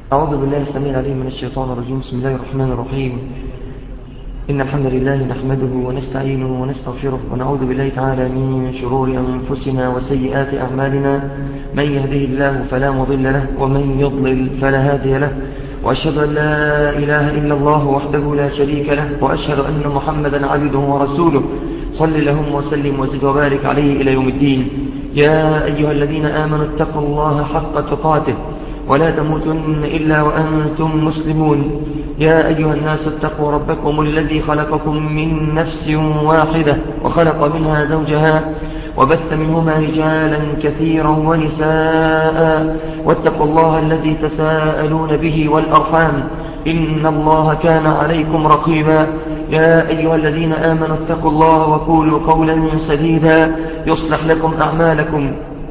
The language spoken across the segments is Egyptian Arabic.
أعوذ بالله السميع العليم من الشيطان الرجيم بسم الله الرحمن الرحيم إن الحمد لله نحمده ونستعينه ونستغفره ونعوذ بالله تعالى من شرور أنفسنا وسيئات أعمالنا من يهده الله فلا مضل له ومن يضلل فلا هادي له وأشهد أن لا إله إلا الله وحده لا شريك له وأشهد أن محمدا عبده ورسوله صل لهم وسلم وزد وبارك عليه إلى يوم الدين يا أيها الذين آمنوا اتقوا الله حق تقاته ولا تموتن إلا وأنتم مسلمون يا أيها الناس اتقوا ربكم الذي خلقكم من نفس واحدة وخلق منها زوجها وبث منهما رجالا كثيرا ونساء واتقوا الله الذي تساءلون به والأرحام إن الله كان عليكم رقيبا يا أيها الذين آمنوا اتقوا الله وقولوا قولا سديدا يصلح لكم أعمالكم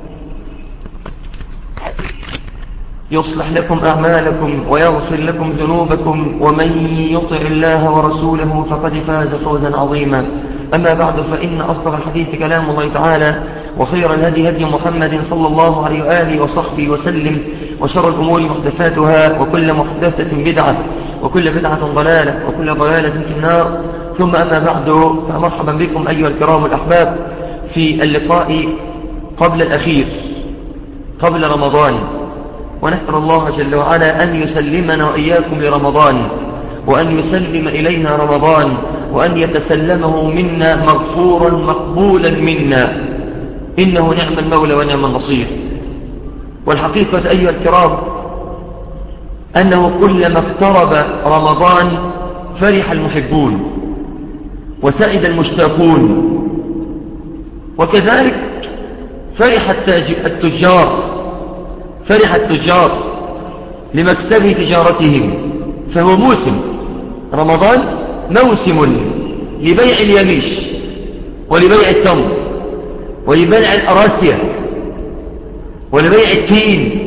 يصلح لكم أعمالكم ويغفر لكم ذنوبكم ومن يطع الله ورسوله فقد فاز فوزا عظيما أما بعد فإن أصدق الحديث كلام الله تعالى وخير الهدي هدي محمد صلى الله عليه وآله وصحبه وسلم وشر الأمور محدثاتها وكل محدثة بدعة وكل بدعة ضلالة وكل ضلالة في النار ثم أما بعد فمرحبا بكم أيها الكرام الأحباب في اللقاء قبل الأخير قبل رمضان ونسأل الله جل وعلا أن يسلمنا وإياكم لرمضان وأن يسلم إلينا رمضان وأن يتسلمه منا مغفورا مقبولا منا إنه نعم المولى ونعم النصير والحقيقة أيها الكرام أنه كلما اقترب رمضان فرح المحبون وسعد المشتاقون وكذلك فرح التجار فرح التجار لمكسب تجارتهم فهو موسم رمضان موسم لبيع اليميش ولبيع التمر ولبيع الأراسيا ولبيع التين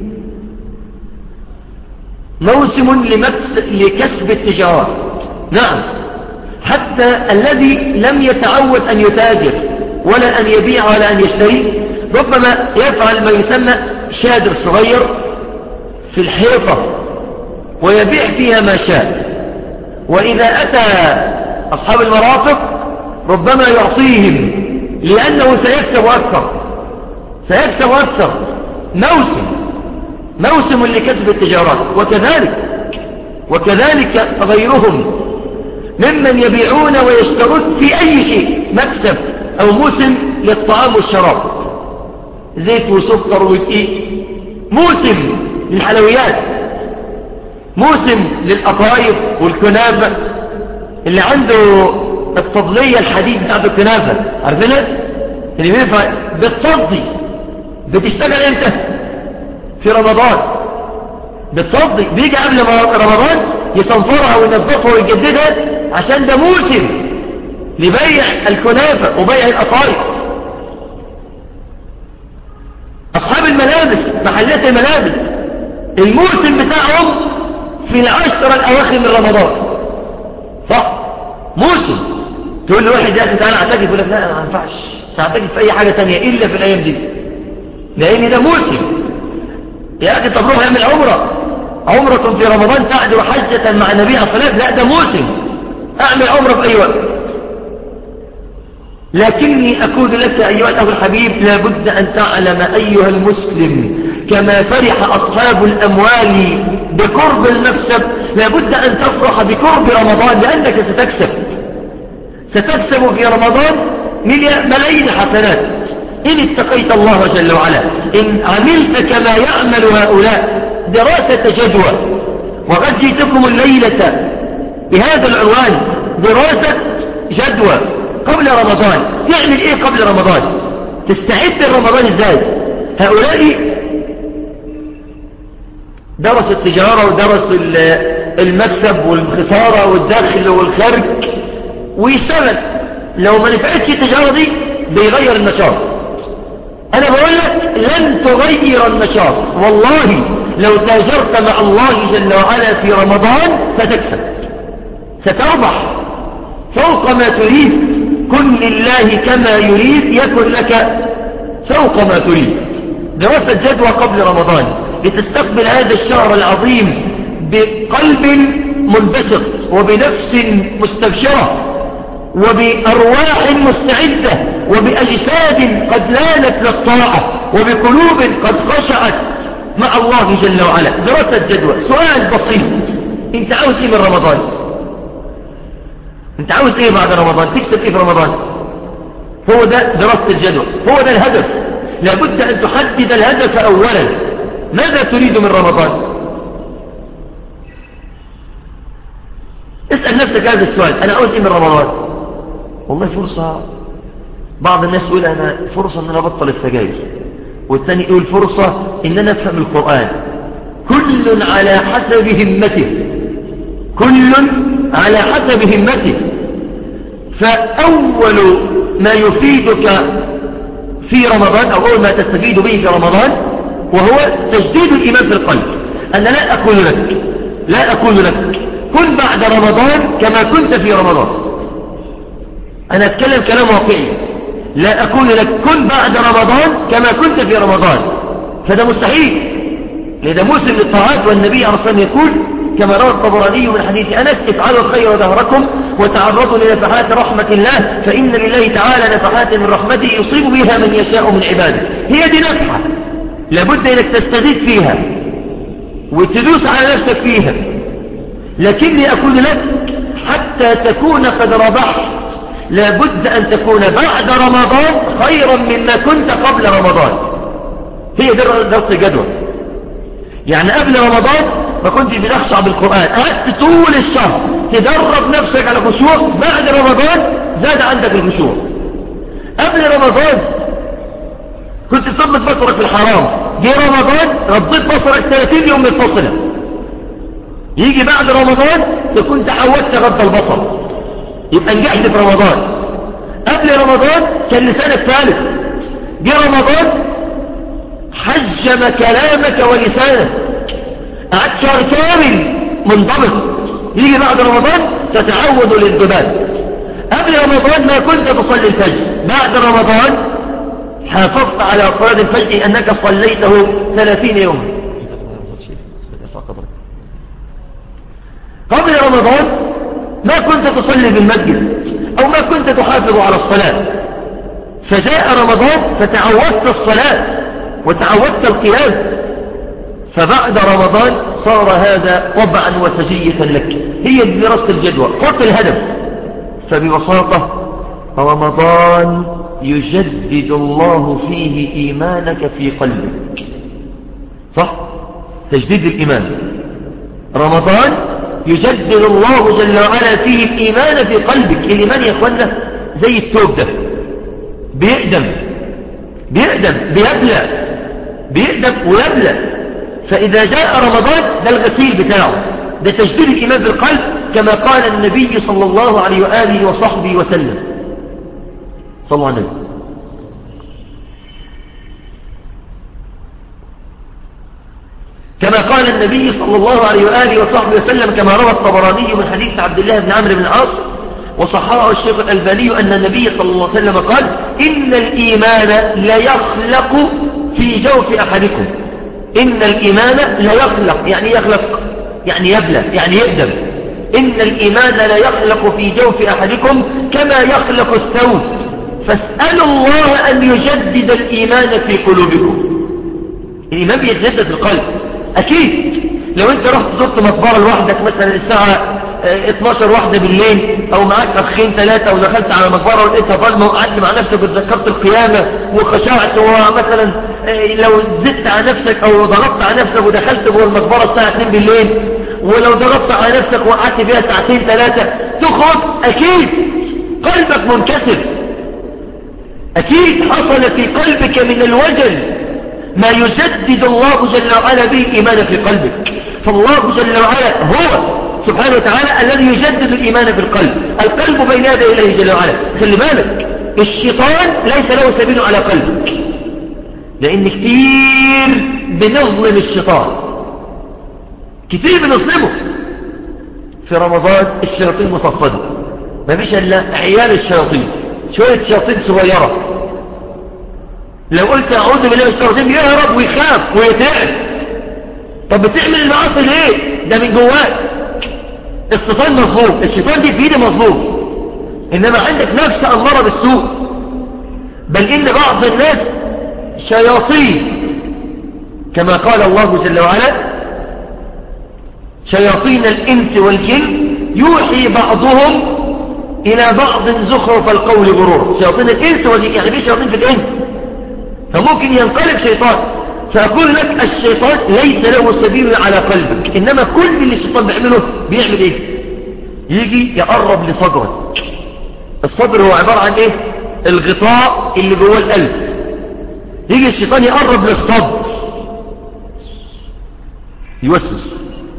موسم لكسب التجارة نعم حتى الذي لم يتعود أن يتاجر ولا أن يبيع ولا أن يشتري ربما يفعل ما يسمى شادر صغير في الحيطة ويبيع فيها ما شاء وإذا أتى أصحاب المرافق ربما يعطيهم لأنه سيكسب أكثر سيكسب أكثر موسم موسم لكسب التجارات وكذلك وكذلك غيرهم ممن يبيعون ويشترون في أي شيء مكسب أو موسم للطعام والشراب زيت وسكر ودقيق موسم للحلويات موسم للقطايف والكنافة اللي عنده التضلية الحديث بتاعت الكنافة عارفينها اللي بينفع بتصدي بتشتغل امتى في رمضان بتصدي بيجي قبل رمضان يصنفرها وينظفها ويجددها عشان ده موسم لبيع الكنافة وبيع القطايف أصحاب الملابس محلات الملابس الموسم بتاعهم في العشرة الأواخر من رمضان صح موسم تقول لواحد يا أخي تعالى اعتكف يقول لك لا ما ينفعش تعتكف في أي حاجة تانية إلا في الأيام دي لأن ده موسم يا أخي طب روح اعمل عمرة عمرة في رمضان تعدل حجة مع النبي عليه الصلاة لا ده موسم أعمل عمرة في أي وقت لكني أقول لك أيها الأخ الحبيب لابد أن تعلم أيها المسلم كما فرح أصحاب الأموال بقرب المكسب لابد أن تفرح بقرب رمضان لأنك ستكسب ستكسب في رمضان ملايين الحسنات إن اتقيت الله جل وعلا إن عملت كما يعمل هؤلاء دراسة جدوى وقد جئتكم الليلة بهذا العنوان دراسة جدوى قبل رمضان تعمل ايه قبل رمضان تستعد لرمضان ازاي هؤلاء درسوا التجارة ودرسوا المكسب والخسارة والدخل والخرج ويشتغل لو ما نفعتش التجارة دي بيغير النشاط انا بقول لك لن تغير النشاط والله لو تاجرت مع الله جل وعلا في رمضان ستكسب ستربح فوق ما تريد كن لله كما يريد يكن لك فوق ما تريد دراسة جدوى قبل رمضان لتستقبل هذا الشهر العظيم بقلب منبسط وبنفس مستبشرة وبأرواح مستعدة وبأجساد قد لانت للطاعة وبقلوب قد خشعت مع الله جل وعلا دراسة جدوى سؤال بسيط انت عاوز ايه من رمضان انت عاوز ايه بعد رمضان تكسب ايه في رمضان هو ده دراسة الجدوى هو ده الهدف لابد ان تحدد الهدف اولا ماذا تريد من رمضان اسأل نفسك هذا السؤال انا عاوز ايه من رمضان والله فرصة بعض الناس يقول انا فرصة ان انا ابطل السجاير والثاني يقول فرصة ان انا افهم القرآن كل على حسب همته كل على حسب همته فأول ما يفيدك في رمضان أو أول ما تستفيد به في رمضان وهو تجديد الإيمان في القلب أنا لا أقول لك لا أقول لك كن بعد رمضان كما كنت في رمضان أنا أتكلم كلام واقعي لا أقول لك كن بعد رمضان كما كنت في رمضان فده مستحيل لذا موسم للطاعات والنبي عليه الصلاة والسلام يقول كما روى الطبراني من حديث أنس افعلوا الخير دهركم وتعرضوا لنفحات رحمة الله فإن لله تعالى نفحات من رحمته يصيب بها من يشاء من عباده هي دي نفحة لابد أنك تستزيد فيها وتدوس على نفسك فيها لكني أقول لك حتى تكون قد ربحت لابد أن تكون بعد رمضان خيرا مما كنت قبل رمضان هي دي دراسة الجدول يعني قبل رمضان ما كنتش بتخشع بالقرآن قعدت طول الشهر تدرب نفسك على خشوع بعد رمضان زاد عندك الخشوع قبل رمضان كنت تثبت بصرك في الحرام جه رمضان رديت بصرك 30 يوم منفصلة يجي بعد رمضان تكون تعودت غض البصر يبقى نجحت في رمضان قبل رمضان كان لسانك ثالث جه رمضان حجم كلامك ولسانك قعدت شهر كامل منضبط يجي بعد رمضان تتعود للذباب قبل رمضان ما كنت تصلي الفجر بعد رمضان حافظت على صلاة الفجر أنك صليته ثلاثين يوما قبل رمضان ما كنت تصلي بالمسجد أو ما كنت تحافظ على الصلاة فجاء رمضان فتعودت الصلاة وتعودت القيام فبعد رمضان صار هذا طبعا وسجية لك هي دراسة الجدوى قلت الهدف فببساطة رمضان يجدد الله فيه إيمانك في قلبك صح؟ تجديد الإيمان رمضان يجدد الله جل وعلا فيه الإيمان في قلبك الإيمان يا أخوانا زي التوب ده بيقدم بيقدم بيبلع بيقدم ويبلع فإذا جاء رمضان ده الغسيل بتاعه ده تجديد الإيمان بالقلب كما قال النبي صلى الله عليه وآله وصحبه وسلم صلى الله عليه وسلم كما قال النبي صلى الله عليه وآله وصحبه وسلم كما روى الطبراني من حديث عبد الله بن عمرو بن العاص وصححه الشيخ الألباني أن النبي صلى الله عليه وسلم قال إن الإيمان ليخلق في جوف أحدكم إن الإيمان لا يخلق يعني يخلق يعني يبلى يعني يقدم إن الإيمان لا يخلق في جوف أحدكم كما يخلق الثوب فاسألوا الله أن يجدد الإيمان في قلوبكم الإيمان بيتجدد في القلب أكيد لو أنت رحت زرت مقبرة لوحدك مثلا الساعة 12 آه، واحدة بالليل او معاك اخين ثلاثة ودخلت على مقبرة ولقيتها ظلمة وقعدت مع نفسك وتذكرت القيامة وخشعت ومثلا آه، لو زدت على نفسك او ضغطت على نفسك ودخلت جوه المقبرة الساعة 2 بالليل ولو ضغطت على نفسك وقعدت فيها ساعتين ثلاثة تخرج اكيد قلبك منكسر اكيد حصل في قلبك من الوجل ما يسدد الله جل وعلا به الإيمان في قلبك فالله جل وعلا هو سبحانه وتعالى الذي يجدد الإيمان في القلب القلب بين يدي الله جل وعلا خلي بالك الشيطان ليس له سبيل على قلبك لأن كتير بنظلم الشيطان كتير بنظلمه في رمضان الشياطين مصفدة ما فيش إلا عيال الشياطين شوية شياطين صغيرة لو قلت أعوذ بالله من الشياطين يهرب ويخاف ويتعب طب بتعمل المعاصي ليه ده من جواك الشيطان مظلوم الشيطان دي في ايدي مظلوم انما عندك نفس اماره بالسوء بل ان بعض الناس شياطين كما قال الله جل وعلا شياطين الإنس والجن يوحي بعضهم إلى بعض زخرف القول غرور شياطين الإنس والجن يعني في شياطين في الإنس فممكن ينقلب شيطان فأقول لك الشيطان ليس له سبيل على قلبك إنما كل اللي الشيطان بيعمله بيعمل إيه يجي يقرب لصدرك الصدر هو عبارة عن إيه الغطاء اللي جوه القلب يجي الشيطان يقرب للصدر يوسوس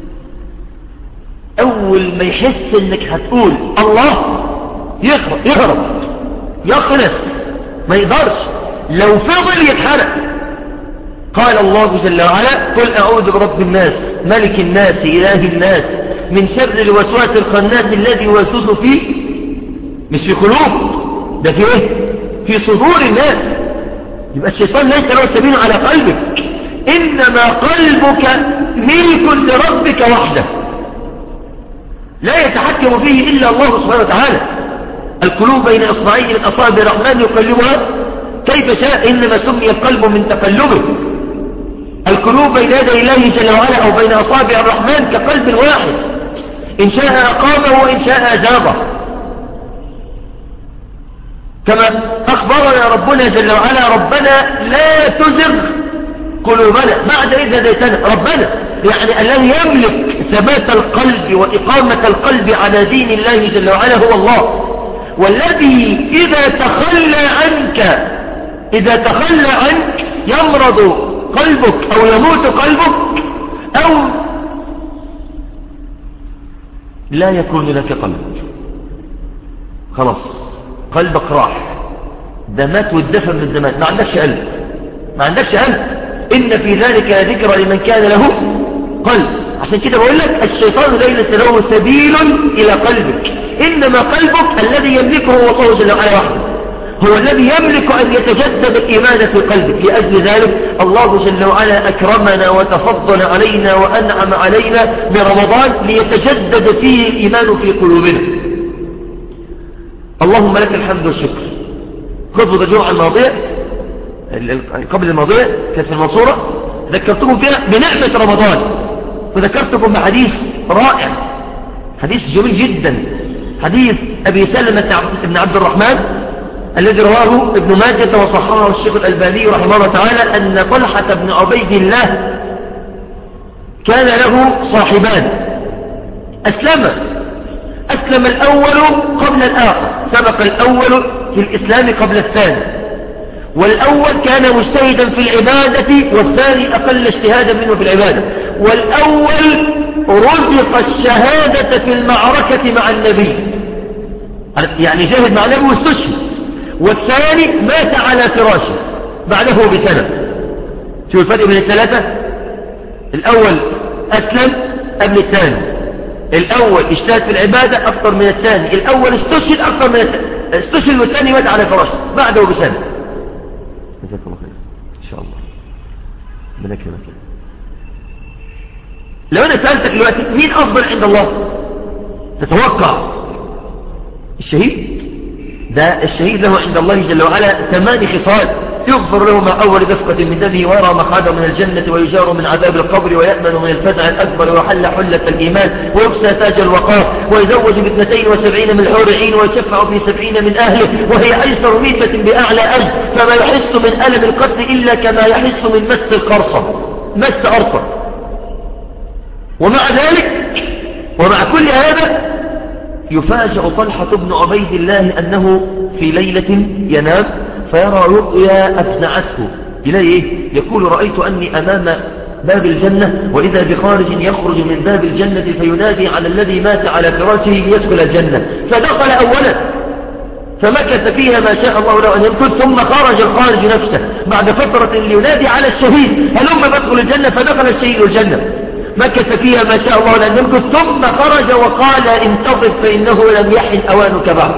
أول ما يحس إنك هتقول الله يهرب يهرب يخلص ما يقدرش لو فضل يتحرق قال الله جل وعلا قل أعوذ برب الناس ملك الناس إله الناس من شر الوسواس الخناس الذي يوسوس فيه مش في قلوب ده في ايه في صدور الناس يبقى الشيطان ليس له سبيل على قلبك إنما قلبك ملك لربك وحده لا يتحكم فيه إلا الله سبحانه وتعالى القلوب بين إصبعين من أصابع الرحمن يقلبها كيف شاء إنما سمي القلب من تقلبه القلوب بين يدي الله جل وعلا أو بين أصابع الرحمن كقلب واحد إن شاء أقامه وإن شاء أزاغه كما أخبرنا ربنا جل وعلا ربنا لا تزغ قلوبنا بعد إذا هديتنا ربنا يعني الذي يملك ثبات القلب وإقامة القلب على دين الله جل وعلا هو الله والذي إذا تخلى عنك إذا تخلى عنك يمرض قلبك أو يموت قلبك أو لا يكون لك قلب خلاص قلبك راح دمات والدفن من الدمات ما عندكش قلب ما عندكش قلب إن في ذلك ذكرى لمن كان له قلب عشان كده بقول لك الشيطان ليس له سبيل إلى قلبك إنما قلبك الذي يملكه هو الله جل وعلا وحده هو الذي يملك أن يتجدد الإيمان في قلبك لأجل ذلك الله جل وعلا أكرمنا وتفضل علينا وأنعم علينا برمضان ليتجدد فيه الإيمان في قلوبنا اللهم لك الحمد والشكر خطبة الجمعة الماضية قبل الماضية كانت في المنصورة ذكرتكم فيها بنعمة رمضان وذكرتكم بحديث رائع حديث جميل جدا حديث أبي سلمة بن عبد الرحمن الذي رواه ابن ماجة وصححه الشيخ الألباني رحمه الله تعالى أن طلحة بن عبيد الله كان له صاحبان أسلم أسلم الأول قبل الآخر سبق الأول في الإسلام قبل الثاني والأول كان مجتهدا في العبادة والثاني أقل اجتهادا منه في العبادة والأول رزق الشهادة في المعركة مع النبي يعني جاهد مع النبي واستشهد والثاني مات على فراشه بعده بسنة شو الفرق بين الثلاثة الأول أسلم قبل الثاني الأول اجتهد في العبادة أكثر من الثاني الأول استشهد أكثر من الثاني استشهد والثاني مات على فراشه بعده بسنة جزاك الله خير إن شاء الله ربنا يكرمك لو أنا سألتك دلوقتي مين أفضل عند الله تتوقع الشهيد ده الشهيد له عند الله جل وعلا ثمان خصال يغفر له مع أول دفقة من دمه ويرى مقعده من الجنة ويجار من عذاب القبر ويأمن من الفزع الأكبر ويحل حلة الإيمان ويكسى تاج الوقار ويزوج باثنتين وسبعين من حور عين ويشفع في سبعين من أهله وهي أيسر ميتة بأعلى أجل فما يحس من ألم القتل إلا كما يحس من مس القرصة مس أرصة ومع ذلك ومع كل هذا يفاجأ طلحة بن عبيد الله أنه في ليلة ينام فيرى رؤيا أفزعته إليه إيه؟ يقول رأيت أني أمام باب الجنة وإذا بخارج يخرج من باب الجنة فينادي على الذي مات على فراشه ليدخل الجنة فدخل أولا فمكث فيها ما شاء الله له أن يمكث ثم خرج الخارج نفسه بعد فترة لينادي على الشهيد هلما بدخل الجنة فدخل الشهيد الجنة مكث فيها ما شاء الله لأن يمكث ثم خرج وقال انتظر فإنه لم يحن أوانك بعد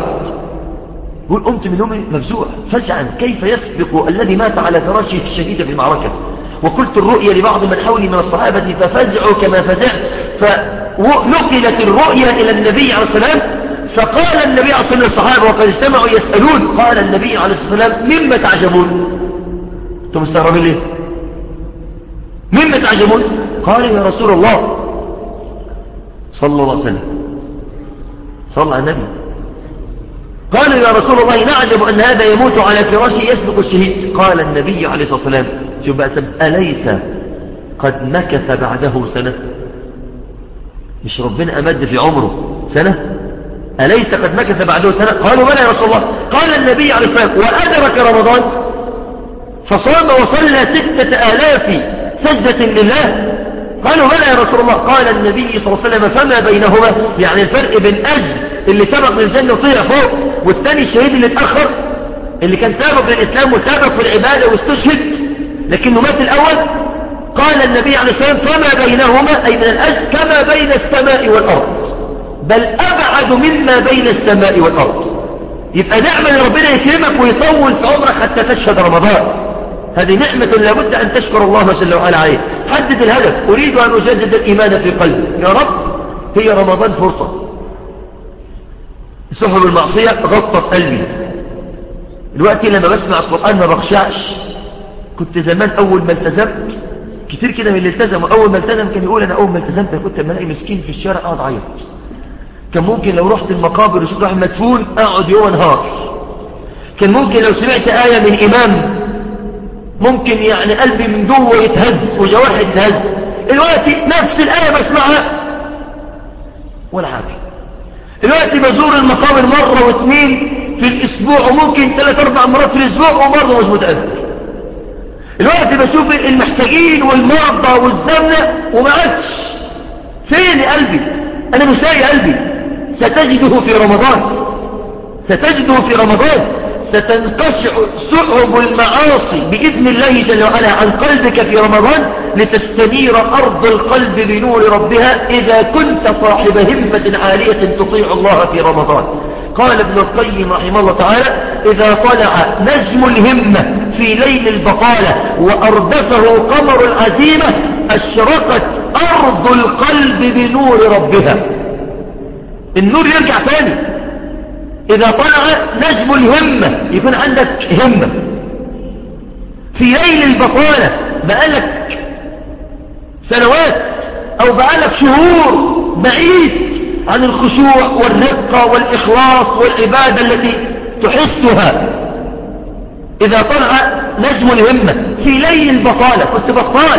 يقول قمت من نومي مفزوع فزعا كيف يسبق الذي مات على فراشه الشهيد في المعركة وقلت الرؤيا لبعض من حولي من الصحابة ففزعوا كما فزعت فنقلت الرؤيا إلى النبي عليه السلام فقال النبي عليه الصلاة الصحابة وقد اجتمعوا يسألون قال النبي عليه الصلاة والسلام مما تعجبون أنتم مستغربين ليه مما تعجبون قال يا رسول الله صلى الله عليه وسلم صلى على النبي قالوا يا رسول الله نعجب أن هذا يموت على فراشه يسبق الشهيد قال النبي عليه الصلاة والسلام شوف بقى أليس قد مكث بعده سنة مش ربنا أمد في عمره سنة أليس قد مكث بعده سنة قالوا بلى يا رسول الله قال النبي عليه الصلاة والسلام وأدرك رمضان فصام وصلى ستة آلاف سجدة لله قالوا بلى يا رسول الله قال النبي صلى الله عليه وسلم فما بينهما يعني الفرق بين أجل اللي سبق للجنة وطلع فوق والتاني الشهيد اللي اتأخر اللي كان سابق للإسلام وسابق في العبادة واستشهد لكنه مات الأول قال النبي عليه الصلاة والسلام فما بينهما أي من الأجل كما بين السماء والأرض بل أبعد مما بين السماء والأرض يبقى نعمة ان ربنا يكرمك ويطول في عمرك حتى تشهد رمضان هذه نعمة لابد أن تشكر الله جل وعلا عليه حدد الهدف أريد أن أجدد الإيمان في قلبي يا رب هي رمضان فرصة سحب المعصية غطت قلبي دلوقتي لما بسمع القرآن ما بخشعش كنت زمان أول ما التزمت كتير كده من اللي التزموا أول ما التزم كان يقول أنا أول ما التزمت كنت لما الاقي مسكين في الشارع أقعد عيط كان ممكن لو رحت المقابر وشوف واحد مدفون أقعد يوم نهار كان ممكن لو سمعت آية من إمام ممكن يعني قلبي من جوه يتهز وجوارحي تهز دلوقتي نفس الآية بسمعها ولا حاجة دلوقتي بزور المقابر مرة واثنين في الأسبوع وممكن ثلاث أربع مرات في الأسبوع وبرضه مش متأثر دلوقتي بشوف المحتاجين والمرضى والزمنة وما عادش فين قلبي أنا مش لاقي قلبي ستجده في رمضان ستجده في رمضان ستنقشع سحب المعاصي بإذن الله جل وعلا عن قلبك في رمضان لتستنير أرض القلب بنور ربها إذا كنت صاحب همة عالية تطيع الله في رمضان قال ابن القيم رحمه الله تعالى إذا طلع نجم الهمة في ليل البطالة وأردفه قمر العزيمة أشرقت أرض القلب بنور ربها النور يرجع ثاني إذا طلع نجم الهمة يكون عندك همة في ليل البطالة بقالك سنوات أو بقالك شهور بعيد عن الخشوع والرقة والإخلاص والعبادة التي تحسها إذا طلع نجم الهمة في ليل البطالة كنت بطال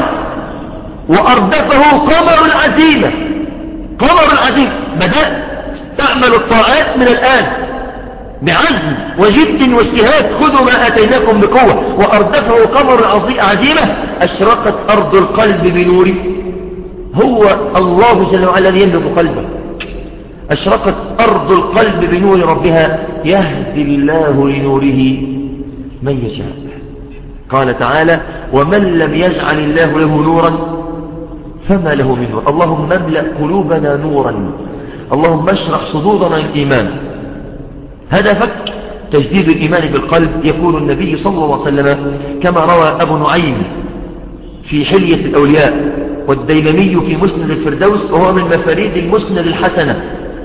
وأردفه قمر العزيمة قمر العزيمة بدأت تعمل الطاعات من الآن بعزم وجد واجتهاد خذوا ما آتيناكم بقوة وأردفه قمر عزيمة أشرقت أرض القلب بنور هو الله جل وعلا يملك قلبه أشرقت أرض القلب بنور ربها يهدي الله لنوره من يشاء قال تعالى ومن لم يجعل الله له نورا فما له من نور اللهم املأ قلوبنا نورا اللهم اشرح صدورنا الإيمان هدفك تجديد الإيمان بالقلب يقول النبي صلى الله عليه وسلم كما روى أبو نعيم في حلية الأولياء والديلمي في مسند الفردوس وهو من مفاريد المسند الحسنة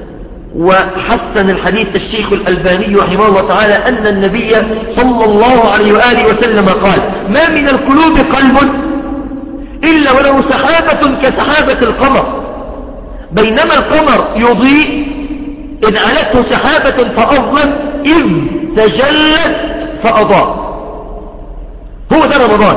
وحسن الحديث الشيخ الألباني رحمه الله تعالى أن النبي صلى الله عليه وآله وسلم قال ما من القلوب قلب إلا ولو سحابة كسحابة القمر بينما القمر يضيء إذ علته سحابة فأظلم إذ تجلت فأضاء هو ده رمضان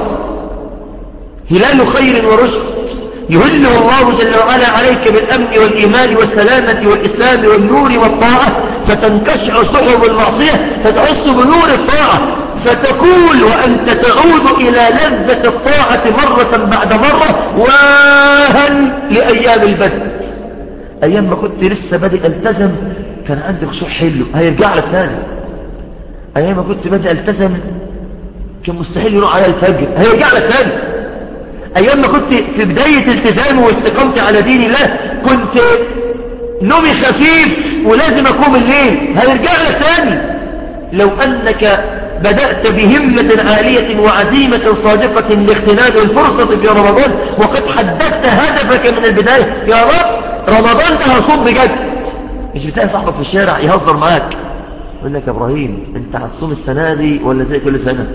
هلال خير ورشد يهله الله جل وعلا عليك بالأمن والإيمان والسلامة والإسلام والنور والطاعة فتنكشع صحب المعصية فتحس بنور الطاعة فتقول وأنت تعود إلى لذة الطاعة مرة بعد مرة واها لأيام البدء أيام ما كنت لسه بادئ التزم كان عندي خشوع حلو هيرجع لك ثاني أيام ما كنت بادئ التزم كان مستحيل يروح على الفجر هيرجع لك ثاني أيام ما كنت في بداية التزامي واستقامتي على دين الله كنت نومي خفيف ولازم أقوم الليل هيرجع لك ثاني لو أنك بدأت بهمة عالية وعزيمة صادقة لاغتنام الفرصة في رمضان وقد حددت هدفك من البداية يا رب رمضان ده هصوم بجد مش بتلاقي صاحبك في الشارع يهزر معاك يقول لك يا ابراهيم انت هتصوم السنة دي ولا زي كل سنة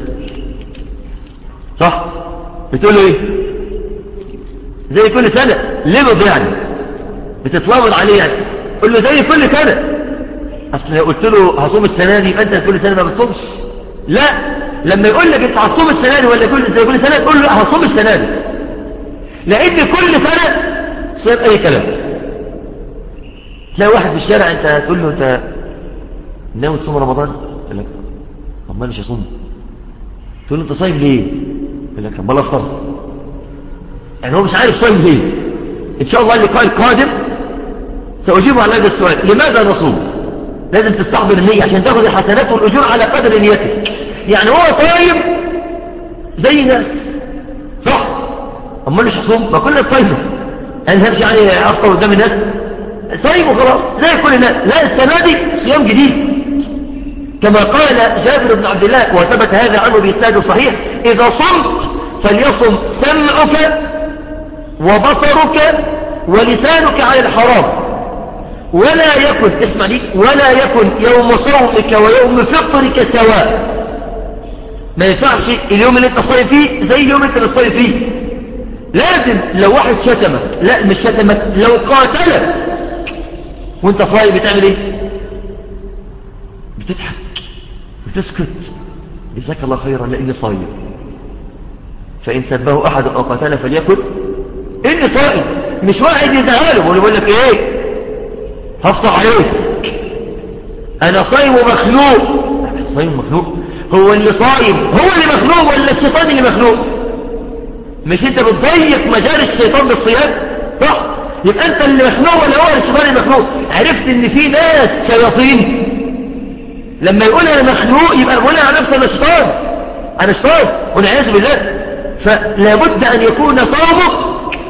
صح بتقول له ايه زي كل سنة ليه يعني بتتلامض عليه يعني قول له زي كل سنة اصل لو قلت له هصوم السنة دي انت كل سنة ما بتصومش لا لما يقول لك انت هتصوم السنة دي ولا كل زي كل سنة تقول له هصوم السنة دي لان كل سنة صير اي كلام تلاقي واحد في الشارع انت تقول له انت ناوي تصوم رمضان يقول لك طب ما مش هصوم تقول له انت صايم ليه يقول لك امال افطر يعني هو مش عارف صايم ليه ان شاء الله اللقاء القادم ساجيب على هذا السؤال لماذا نصوم لازم تستحضر النية عشان تاخذ الحسنات والاجور على قدر نيتك يعني هو صايم زي ناس صح امال مش هصوم ما كلنا صايمه انا همشي يعني افطر قدام الناس صايم وخلاص زي كل الناس لا السنه دي صيام جديد كما قال جابر بن عبد الله وثبت هذا عنه بإسناد صحيح إذا صمت فليصم سمعك وبصرك ولسانك على الحرام ولا يكن اسمع لي ولا يكن يوم صومك ويوم فطرك سواء ما ينفعش اليوم اللي انت صايم فيه زي اليوم اللي انت صايم فيه لازم لو واحد شتمك لا مش شتمك لو قاتلك وانت صايم بتعمل ايه بتضحك بتسكت جزاك الله خيرا لاني صايم فان سبه احد او قتل فليكن اني صائم مش واحد يزعله ويقول لك ايه هفطر عليك انا صايم ومخلوق صايم ومخلوق هو اللي صايم هو اللي مخلوق ولا الشيطان اللي مخلوق مش انت بتضيق مجال الشيطان بالصيام صح يبقى انت اللي مخلوق ولا هو الشيطان اللي مخلوق عرفت ان في ناس شياطين لما يقول انا مخلوق يبقى يقول على نفسه انا شيطان انا شيطان والعياذ بالله فلا بد ان يكون صومك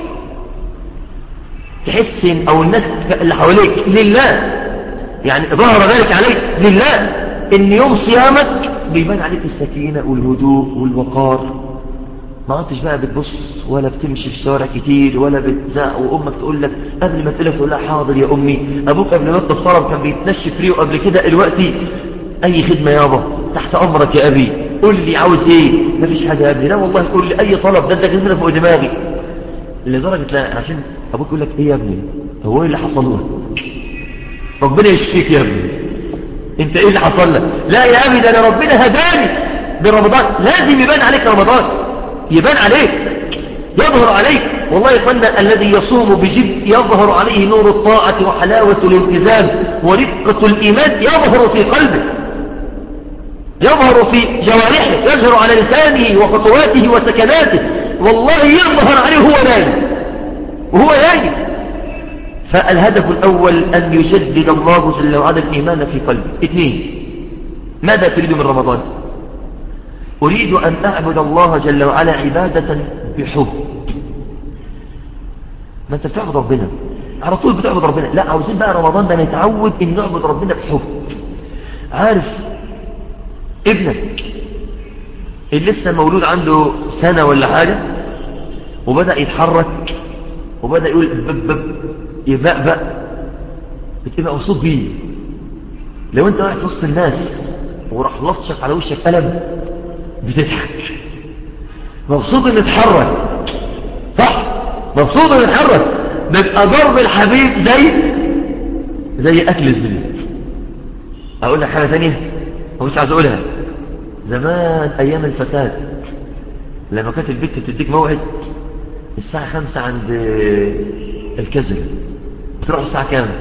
تحس او الناس اللي حواليك لله يعني ظهر ذلك عليك لله ان يوم صيامك بيبان عليك السكينة والهدوء والوقار ما عدتش بقى بتبص ولا بتمشي في الشوارع كتير ولا بتزعق وامك تقول لك قبل ما تقول تقول لها حاضر يا امي ابوك قبل ما يطلب طلب كان بيتنشف ريو قبل كده دلوقتي اي خدمه يابا تحت امرك يا ابي قول لي عاوز ايه مفيش حاجه يا ابني لا والله قول لي اي طلب ده انت كده فوق دماغي لدرجه لا عشان ابوك يقول لك ايه يا ابني هو ايه اللي حصل لك ربنا يشفيك يا ابني انت ايه اللي حصل لك لا يا ابني ده انا ربنا هداني برمضان لازم يبان عليك رمضان يبان عليك يظهر عليك والله يقولنا الذي يصوم بجد يظهر عليه نور الطاعة وحلاوة الالتزام ورقة الإيمان يظهر في قلبه يظهر في جوارحه يظهر على لسانه وخطواته وسكناته والله يظهر عليه هو نايم وهو نايم فالهدف الأول أن يجدد الله جل وعلا الإيمان في قلبه اثنين ماذا تريد من رمضان أريد أن أعبد الله جل وعلا عبادة بحب ما أنت بتعبد ربنا على طول بتعبد ربنا لا عاوزين بقى رمضان ده نتعود إن نعبد ربنا بحب عارف ابنك اللي لسه مولود عنده سنة ولا حاجة وبدأ يتحرك وبدأ يقول بب بب يبقبق بتبقى مبسوط بيه لو انت واقف وسط الناس وراح لطشك على وشك قلم بتضحك مبسوط ان اتحرك صح مبسوط ان اتحرك بيبقى ضرب الحبيب زي زي اكل الزبيب اقول لك حاجه ثانيه ومش عايز اقولها زمان ايام الفساد لما كانت البنت بتديك موعد الساعه خمسة عند الكذب بتروح الساعه كام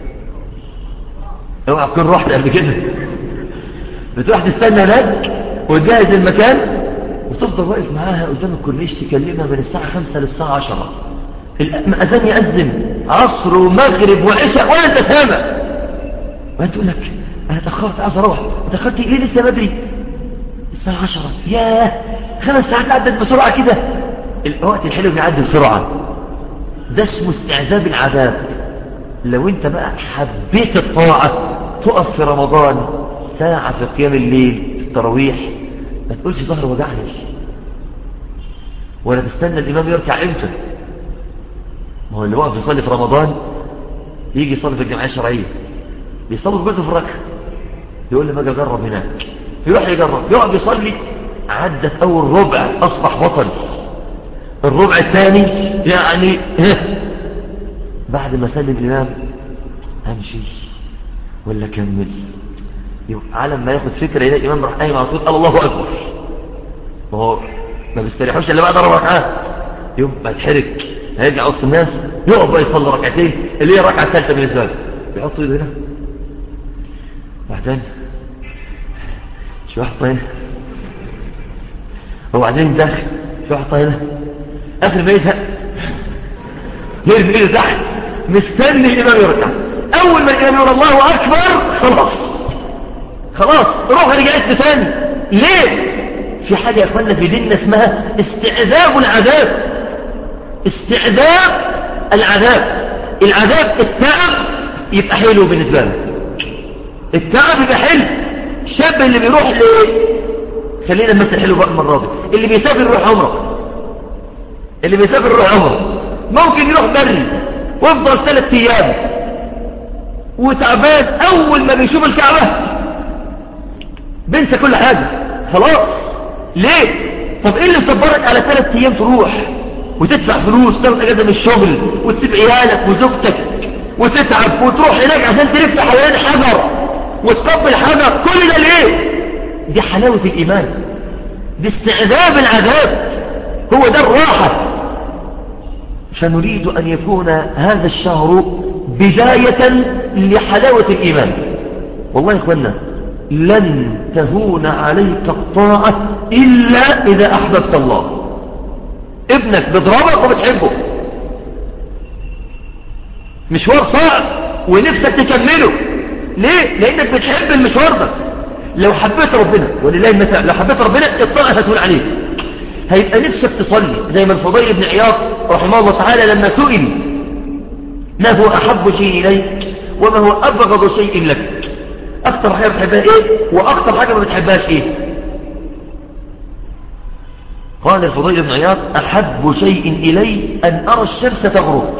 اوعى تكون رحت قبل كده بتروح تستنى هناك وتجهز المكان وتفضل واقف معاها قدام الكورنيش تكلمها من الساعة خمسة للساعة عشرة الأذان يأذن عصر ومغرب وعشاء ولا أنت سامع وأنت تقول لك أنا تأخرت عايز أروح تأخرت ليه لسه بدري الساعة عشرة ياه خمس ساعات عدت بسرعة كده الوقت الحلو بيعدي بسرعة ده اسمه استعذاب العذاب لو انت بقى حبيت الطاعة تقف في رمضان ساعة في قيام الليل في التراويح ما تقولش ظهر وجعني ولا تستنى الإمام يركع امتى ما هو اللي واقف يصلي في رمضان يجي يصلي في الجمعية الشرعية بيصلي جزء في الركعة يقول لي ما اجرب هناك يروح يجرب يقعد يصلي عدت أول ربع أصبح بطل الربع الثاني يعني بعد ما سلم الإمام أمشي ولا كمل على ما ياخد فكرة إلى الإمام راح قايم على طول الله أكبر ما هو ما بيستريحوش إلا بعد أربع ركعات يوم ما يتحرك هيرجع وسط الناس يقف بقى يصلي ركعتين اللي هي الركعة الثالثة بالنسبة له بيحط ايده هنا بعدين شو يحط هنا وبعدين داخل شو يحط هنا آخر ما يزهق يرمي ايده تحت مستني الإمام يركع أول ما الإمام يقول الله أكبر خلاص خلاص روح رجعت ثاني ليه في حاجة يا أخوانا في ديننا اسمها استعذاب العذاب استعذاب العذاب العذاب التعب يبقى حلو بالنسبة له التعب يبقى حلو الشاب اللي بيروح ل خلينا مثل حلو بقى المرة دي اللي بيسافر يروح عمره اللي بيسافر يروح عمره ممكن يروح بري ويفضل ثلاث ايام وتعبان اول ما بيشوف الكعبة بنسى كل حاجة خلاص ليه طب ايه اللي صبرك على ثلاث ايام تروح وتدفع فلوس تاخد اجازه من الشغل وتسيب عيالك وزوجتك وتتعب وتروح هناك عشان تلف حوالين حجر وتقبل حجر كل ده ليه دي حلاوة الإيمان دي استعذاب العذاب هو ده الراحة فنريد أن يكون هذا الشهر بداية لحلاوة الإيمان والله يا إخوانا لن تهون عليك الطاعة إلا إذا أحببت الله ابنك بيضربك وبتحبه مشوار صعب ونفسك تكمله ليه؟ لأنك بتحب المشوار ده لو حبيت ربنا ولله المثال لو حبيت ربنا الطاعة هتكون عليك هيبقى نفسك تصلي زي ما الفضيل بن عياض رحمه الله تعالى لما سئل ما هو أحب شيء إليك وما هو أبغض شيء لك أكثر حاجة بتحبها إيه وأكثر حاجة ما بتحبهاش إيه قال الفضيل بن عياض أحب شيء إلي أن أرى الشمس تغرب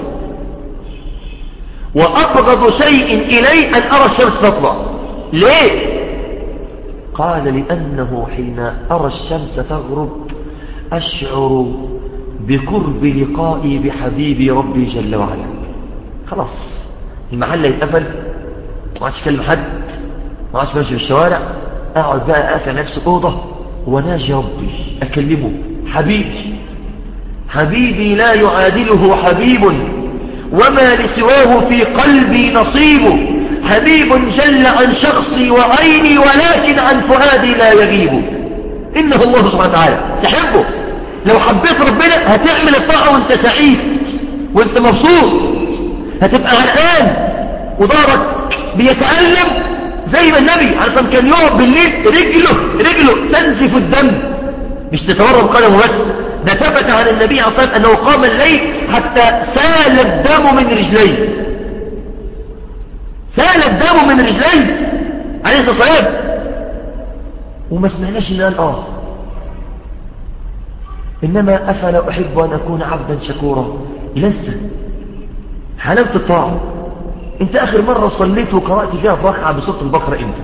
وأبغض شيء إلي أن أرى الشمس تطلع ليه؟ قال لأنه حين أرى الشمس تغرب أشعر بقرب لقائي بحبيبي ربي جل وعلا خلاص المحل يتقفل ما عادش كلم حد ما عادش ماشي في الشوارع أقعد بقى أقفل نفسي أوضة وناجي ربي أكلمه حبيبي حبيبي لا يعادله حبيب وما لسواه في قلبي نصيب حبيب جل عن شخصي وعيني ولكن عن فؤادي لا يغيب إنه الله سبحانه وتعالى تحبه لو حبيت ربنا هتعمل الطاعة وانت سعيد وانت مبسوط هتبقى غرقان وضارك بيتألم زي ما النبي عليه الصلاة كان يقعد بالليل رجله رجله تنزف الدم مش تتورم قدمه بس ده ثبت عن النبي عليه الصلاة أنه قام الليل حتى سال الدم من رجليه سال الدم من رجليه عليه الصلاة والسلام وما سمعناش إن قال آه إنما أفلا أحب أن أكون عبدا شكورا لذة حلاوة الطاعة أنت آخر مرة صليت وقرأت فيها في ركعة بسورة البقرة إمتى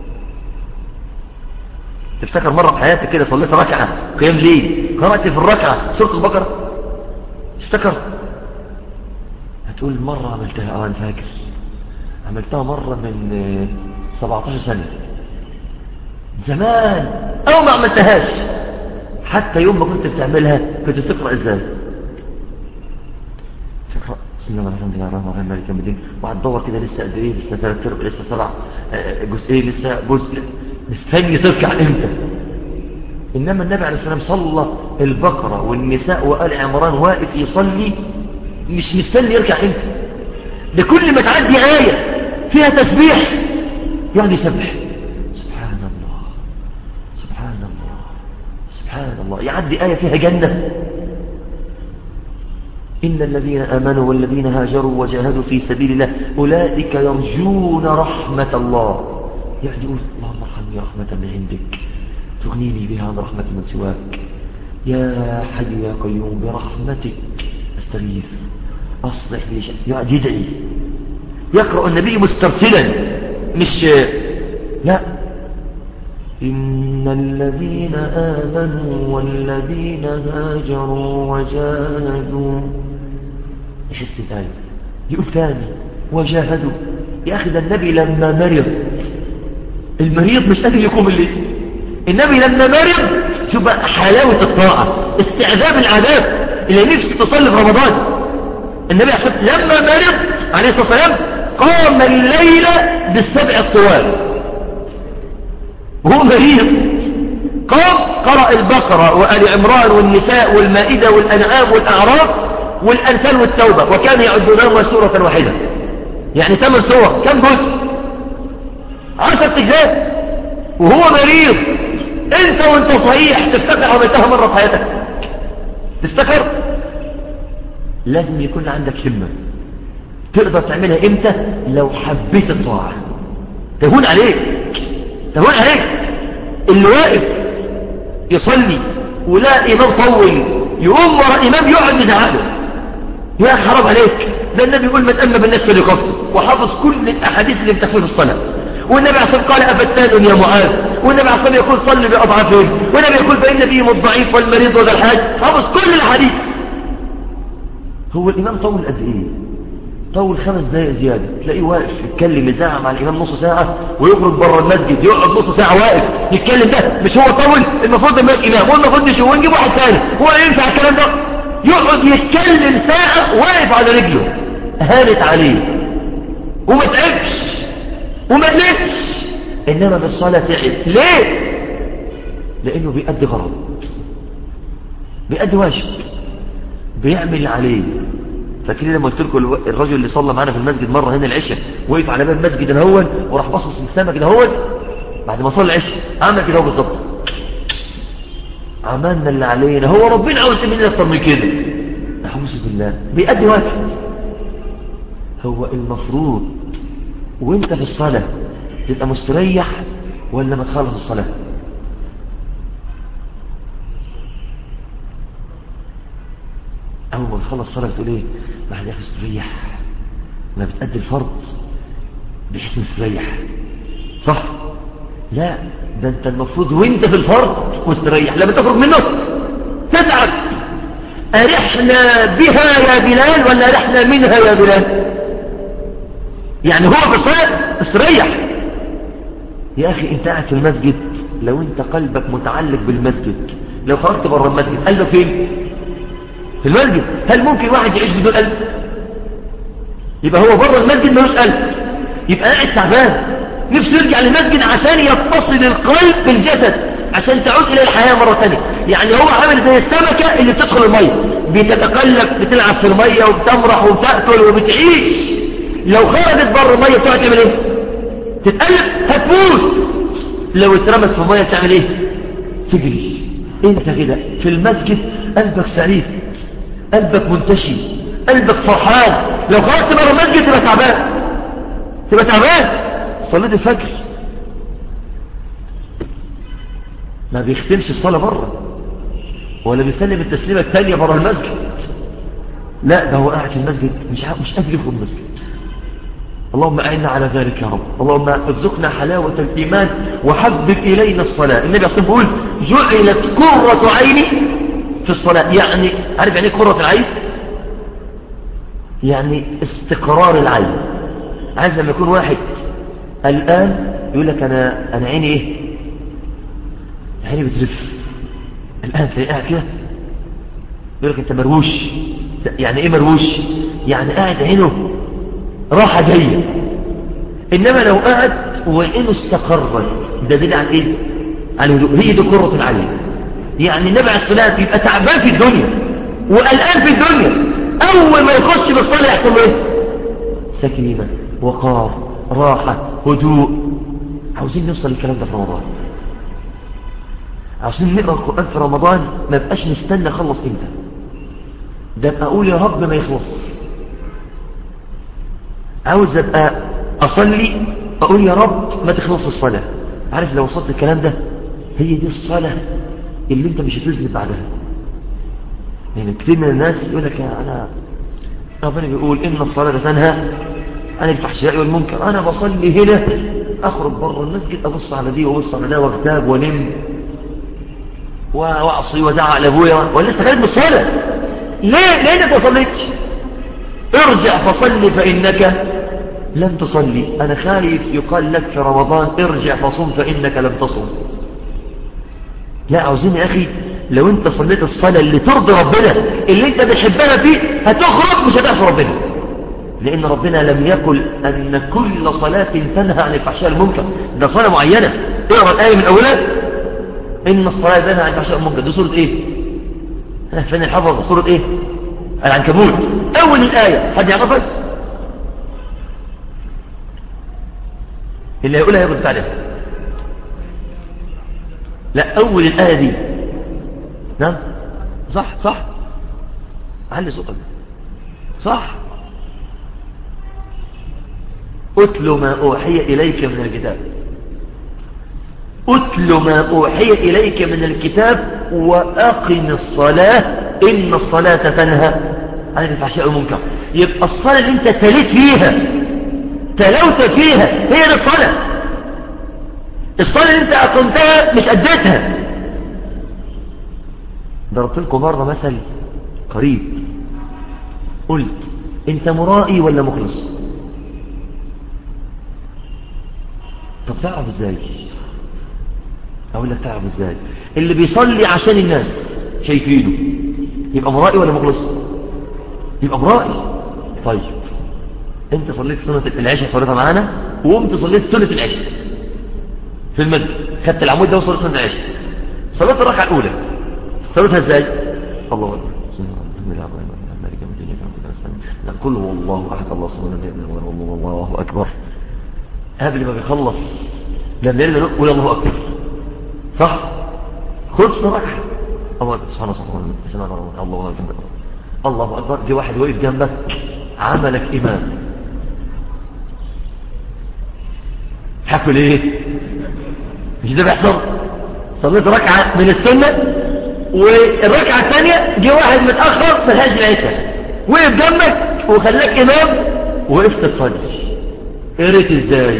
تفتكر مرة في حياتك كده صليت ركعة قيام ليل قرأت في الركعة سورة البقرة تفتكر هتقول مرة عملتها اه انا فاكر عملتها مرة من 17 سنة زمان او ما عملتهاش حتى يوم ما كنت بتعملها كنت تقرأ ازاي تقرأ بسم الله الرحمن الرحيم الرحمن الرحيم مالك يوم الدين وهتدور كده لسه قد ايه لسه ثلاث ارباع لسه سبع جزئين لسه جزء مستني تركع امتى انما النبي عليه السلام صلى البقرة والنساء وآل عمران واقف يصلي مش مستني يركع امتى ده كل ما تعدي آية فيها تسبيح يقعد يسبح سبحان الله سبحان الله سبحان الله يعدي آية فيها جنة إن الذين آمنوا والذين هاجروا وجاهدوا في سبيل الله أولئك يرجون رحمة الله يقعد يقول اللهم ارحمني رحمة من عندك تغنيني بها عن رحمة من سواك يا حي يا قيوم برحمتك استغيث أصلح لي شيء يقعد يدعي يقرأ النبي مسترسلا مش لا إن الذين آمنوا والذين هاجروا وجاهدوا إيش الآية يقول ثاني وجاهدوا يا أخي ده النبي لما مرض المريض مش قادر يقوم الليل النبي لما مرض شوف بقى حلاوة الطاعة استعذاب العذاب اللي نفسه تصلي في رمضان النبي عليه الصلاة لما مرض عليه الصلاة والسلام قام الليل بالسبع الطوال وهو مريض قام قرأ البقرة وآل عمران والنساء والمائدة والأنعام والأعراف والأنفال والتوبة وكان يعدونهما سورة واحدة يعني ثمان سور كم جزء عشرة أجزاء وهو مريض انت وانت صحيح تفتكر عملتها مرة في حياتك تفتكر لازم يكون عندك همة تقدر تعملها امتى لو حبيت الطاعة تهون عليك تهون عليك اللي واقف يصلي ولا إمام طول يقوم ورا إمام يقعد يزعله يا حرام عليك ده النبي يقول من أما بالناس فليكفر وحافظ كل الأحاديث اللي بتحفظ الصلاة والنبي عليه قال أفتان يا معاذ والنبي عليه يقول صل بأضعافهم والنبي يقول فإن بهم الضعيف والمريض وذا الحاج حافظ كل الأحاديث هو الإمام طول قد إيه طول خمس دقايق زيادة تلاقيه واقف يتكلم يزعم مع الإمام نص ساعة ويخرج بره المسجد يقعد نص ساعة واقف يتكلم ده مش هو طول المفروض ما إمام والمفروض نشوف ونجيب واحد ثاني هو ينفع الكلام ده يقعد يتكلم ساعة واقف على رجله هانت عليه وما تعبش وما قلتش إنما في الصلاة تعب ليه؟ لأنه بيأدي غرض بيأدي واجب بيعمل عليه فاكرين لما قلت لكم الرجل اللي صلى معانا في المسجد مرة هنا العشاء وقف على باب المسجد الاول وراح باصص للسماء كده هو بعد ما صلى العشاء عمل كده هو بالظبط عملنا اللي علينا هو ربنا عاوز مننا اكتر من كده اعوذ بالله بيأدي واجب هو المفروض وانت في الصلاة تبقى مستريح ولا ما تخلص الصلاة أول ما تخلص الصلاة تقول إيه بعد يا أخي استريح ما بتأدي الفرض بحيث مستريح صح لا ده أنت المفروض وانت في الفرض مستريح لما تخرج منه تتعب أرحنا بها يا بلال ولا أرحنا منها يا بلال يعني هو في الصلاة استريح يا أخي أنت قاعد في المسجد لو أنت قلبك متعلق بالمسجد لو خرجت بره المسجد قلبك فين في المسجد هل ممكن واحد يعيش بدون قلب يبقى هو بره المسجد ملوش قلب يبقى قاعد تعبان نفسه يرجع للمسجد عشان يتصل القلب بالجسد عشان تعود إلى الحياة مرة ثانية يعني هو عامل زي السمكة اللي بتدخل المية بتتقلب بتلعب في المية وبتمرح وبتأكل وبتعيش لو خرجت بره المية بتقعد تعمل ايه تتقلب هتموت لو اترمت في المية تعمل ايه تجري انت كده في المسجد قلبك سعيد قلبك منتشي قلبك فرحان لو خرجت بره المسجد تبقى تعبان تبقى تعبان صليت الفجر ما بيختمش الصلاة بره ولا بيسلم التسليمة الثانية بره المسجد لا ده هو قاعد في المسجد مش مش قادر يدخل المسجد اللهم أعنا على ذلك يا رب اللهم ارزقنا حلاوة الإيمان وحبب إلينا الصلاة النبي صلى الله عليه وسلم يقول جعلت قرة عيني في الصلاة يعني عارف يعني قرة العين يعني استقرار العين عايز لما يكون واحد الآن يقول لك أنا, أنا عيني إيه عيني بتلف الآن في قاعد كده يقول لك أنت مروش يعني إيه مروش يعني قاعد عينه راحة جاية إنما لو قعد وعينه استقرت ده دليل على إيه؟ على الهدوء هي دي قرة العين يعني النبي عليه الصلاة يبقى تعبان في الدنيا وقلقان في الدنيا أول ما يخش بالصلاة يحصل له إيه؟ سكينة وقار راحة هدوء عاوزين نوصل الكلام ده في رمضان عاوزين نقرأ القرآن في رمضان ما بقاش نستنى خلص امتى ده بقى أقول يا رب ما يخلص عاوز أبقى أصلي أقول يا رب ما تخلص الصلاة عارف لو وصلت الكلام ده هي دي الصلاة اللي انت مش هتذنب بعدها يعني كتير من الناس يقول لك يا أنا ربنا بيقول إن الصلاة تنهى عن الفحشاء والمنكر أنا بصلي هنا أخرج بره المسجد أبص على دي وأبص على ده واغتاب ونم وأعصي وزعق لأبويا ولا استفاد بالصلاة ليه؟ لأنك ما صليتش ارجع فصل فإنك لم تصلي أنا خايف يقال لك في رمضان ارجع فصم فإنك لم تصم لا عاوزين يا أخي لو أنت صليت الصلاة اللي ترضي ربنا اللي أنت بتحبها فيه هتخرج مش هتعصي ربنا لأن ربنا لم يقل أن كل صلاة تنهى عن الفحشاء المنكر ده صلاة معينة اقرأ الآية من أولها إن الصلاة تنهى عن الفحشاء المنكر دي سورة إيه؟ فين الحفظ سورة إيه؟ العنكبوت أول الآية حد يعرفها؟ اللي هيقولها يقول عليها لا أول الآية دي نعم صح صح علي صوتك صح أتل ما أوحي إليك من الكتاب أتل ما أوحي إليك من الكتاب وأقم الصلاة إن الصلاة تنهى عن الفحشاء والمنكر يبقى الصلاة اللي أنت تليت فيها تلوت فيها هي دي الصلاة الصلاة اللي أنت أقمتها مش أديتها ضربت لكم مرة مثل قريب قلت أنت مرائي ولا مخلص طب تعرف ازاي اقول لك تعرف ازاي اللي بيصلي عشان الناس شايفينه يبقى مرائي ولا مخلص يبقى مرائي طيب انت صليت سنة العشاء صليتها معانا وقمت صليت سنة العشاء في المسجد خدت العمود ده وصليت سنة العشاء صليت الركعة الأولى صليتها ازاي الله أكبر لا كل هو الله أحد الله صلى الله أكبر قبل ما بيخلص لما يرجع يقول الله أكبر صح خلص ركعة الله أكبر سبحان الله سبحان الله الله أكبر الله أكبر جه واحد واقف جنبك عملك إمام حكوا ليه مش ده بيحصل صليت ركعة من السنة والركعة الثانية جه واحد متأخر ملهاش العشاء وقف جنبك وخلاك إمام وقفت تصلي قريت ازاي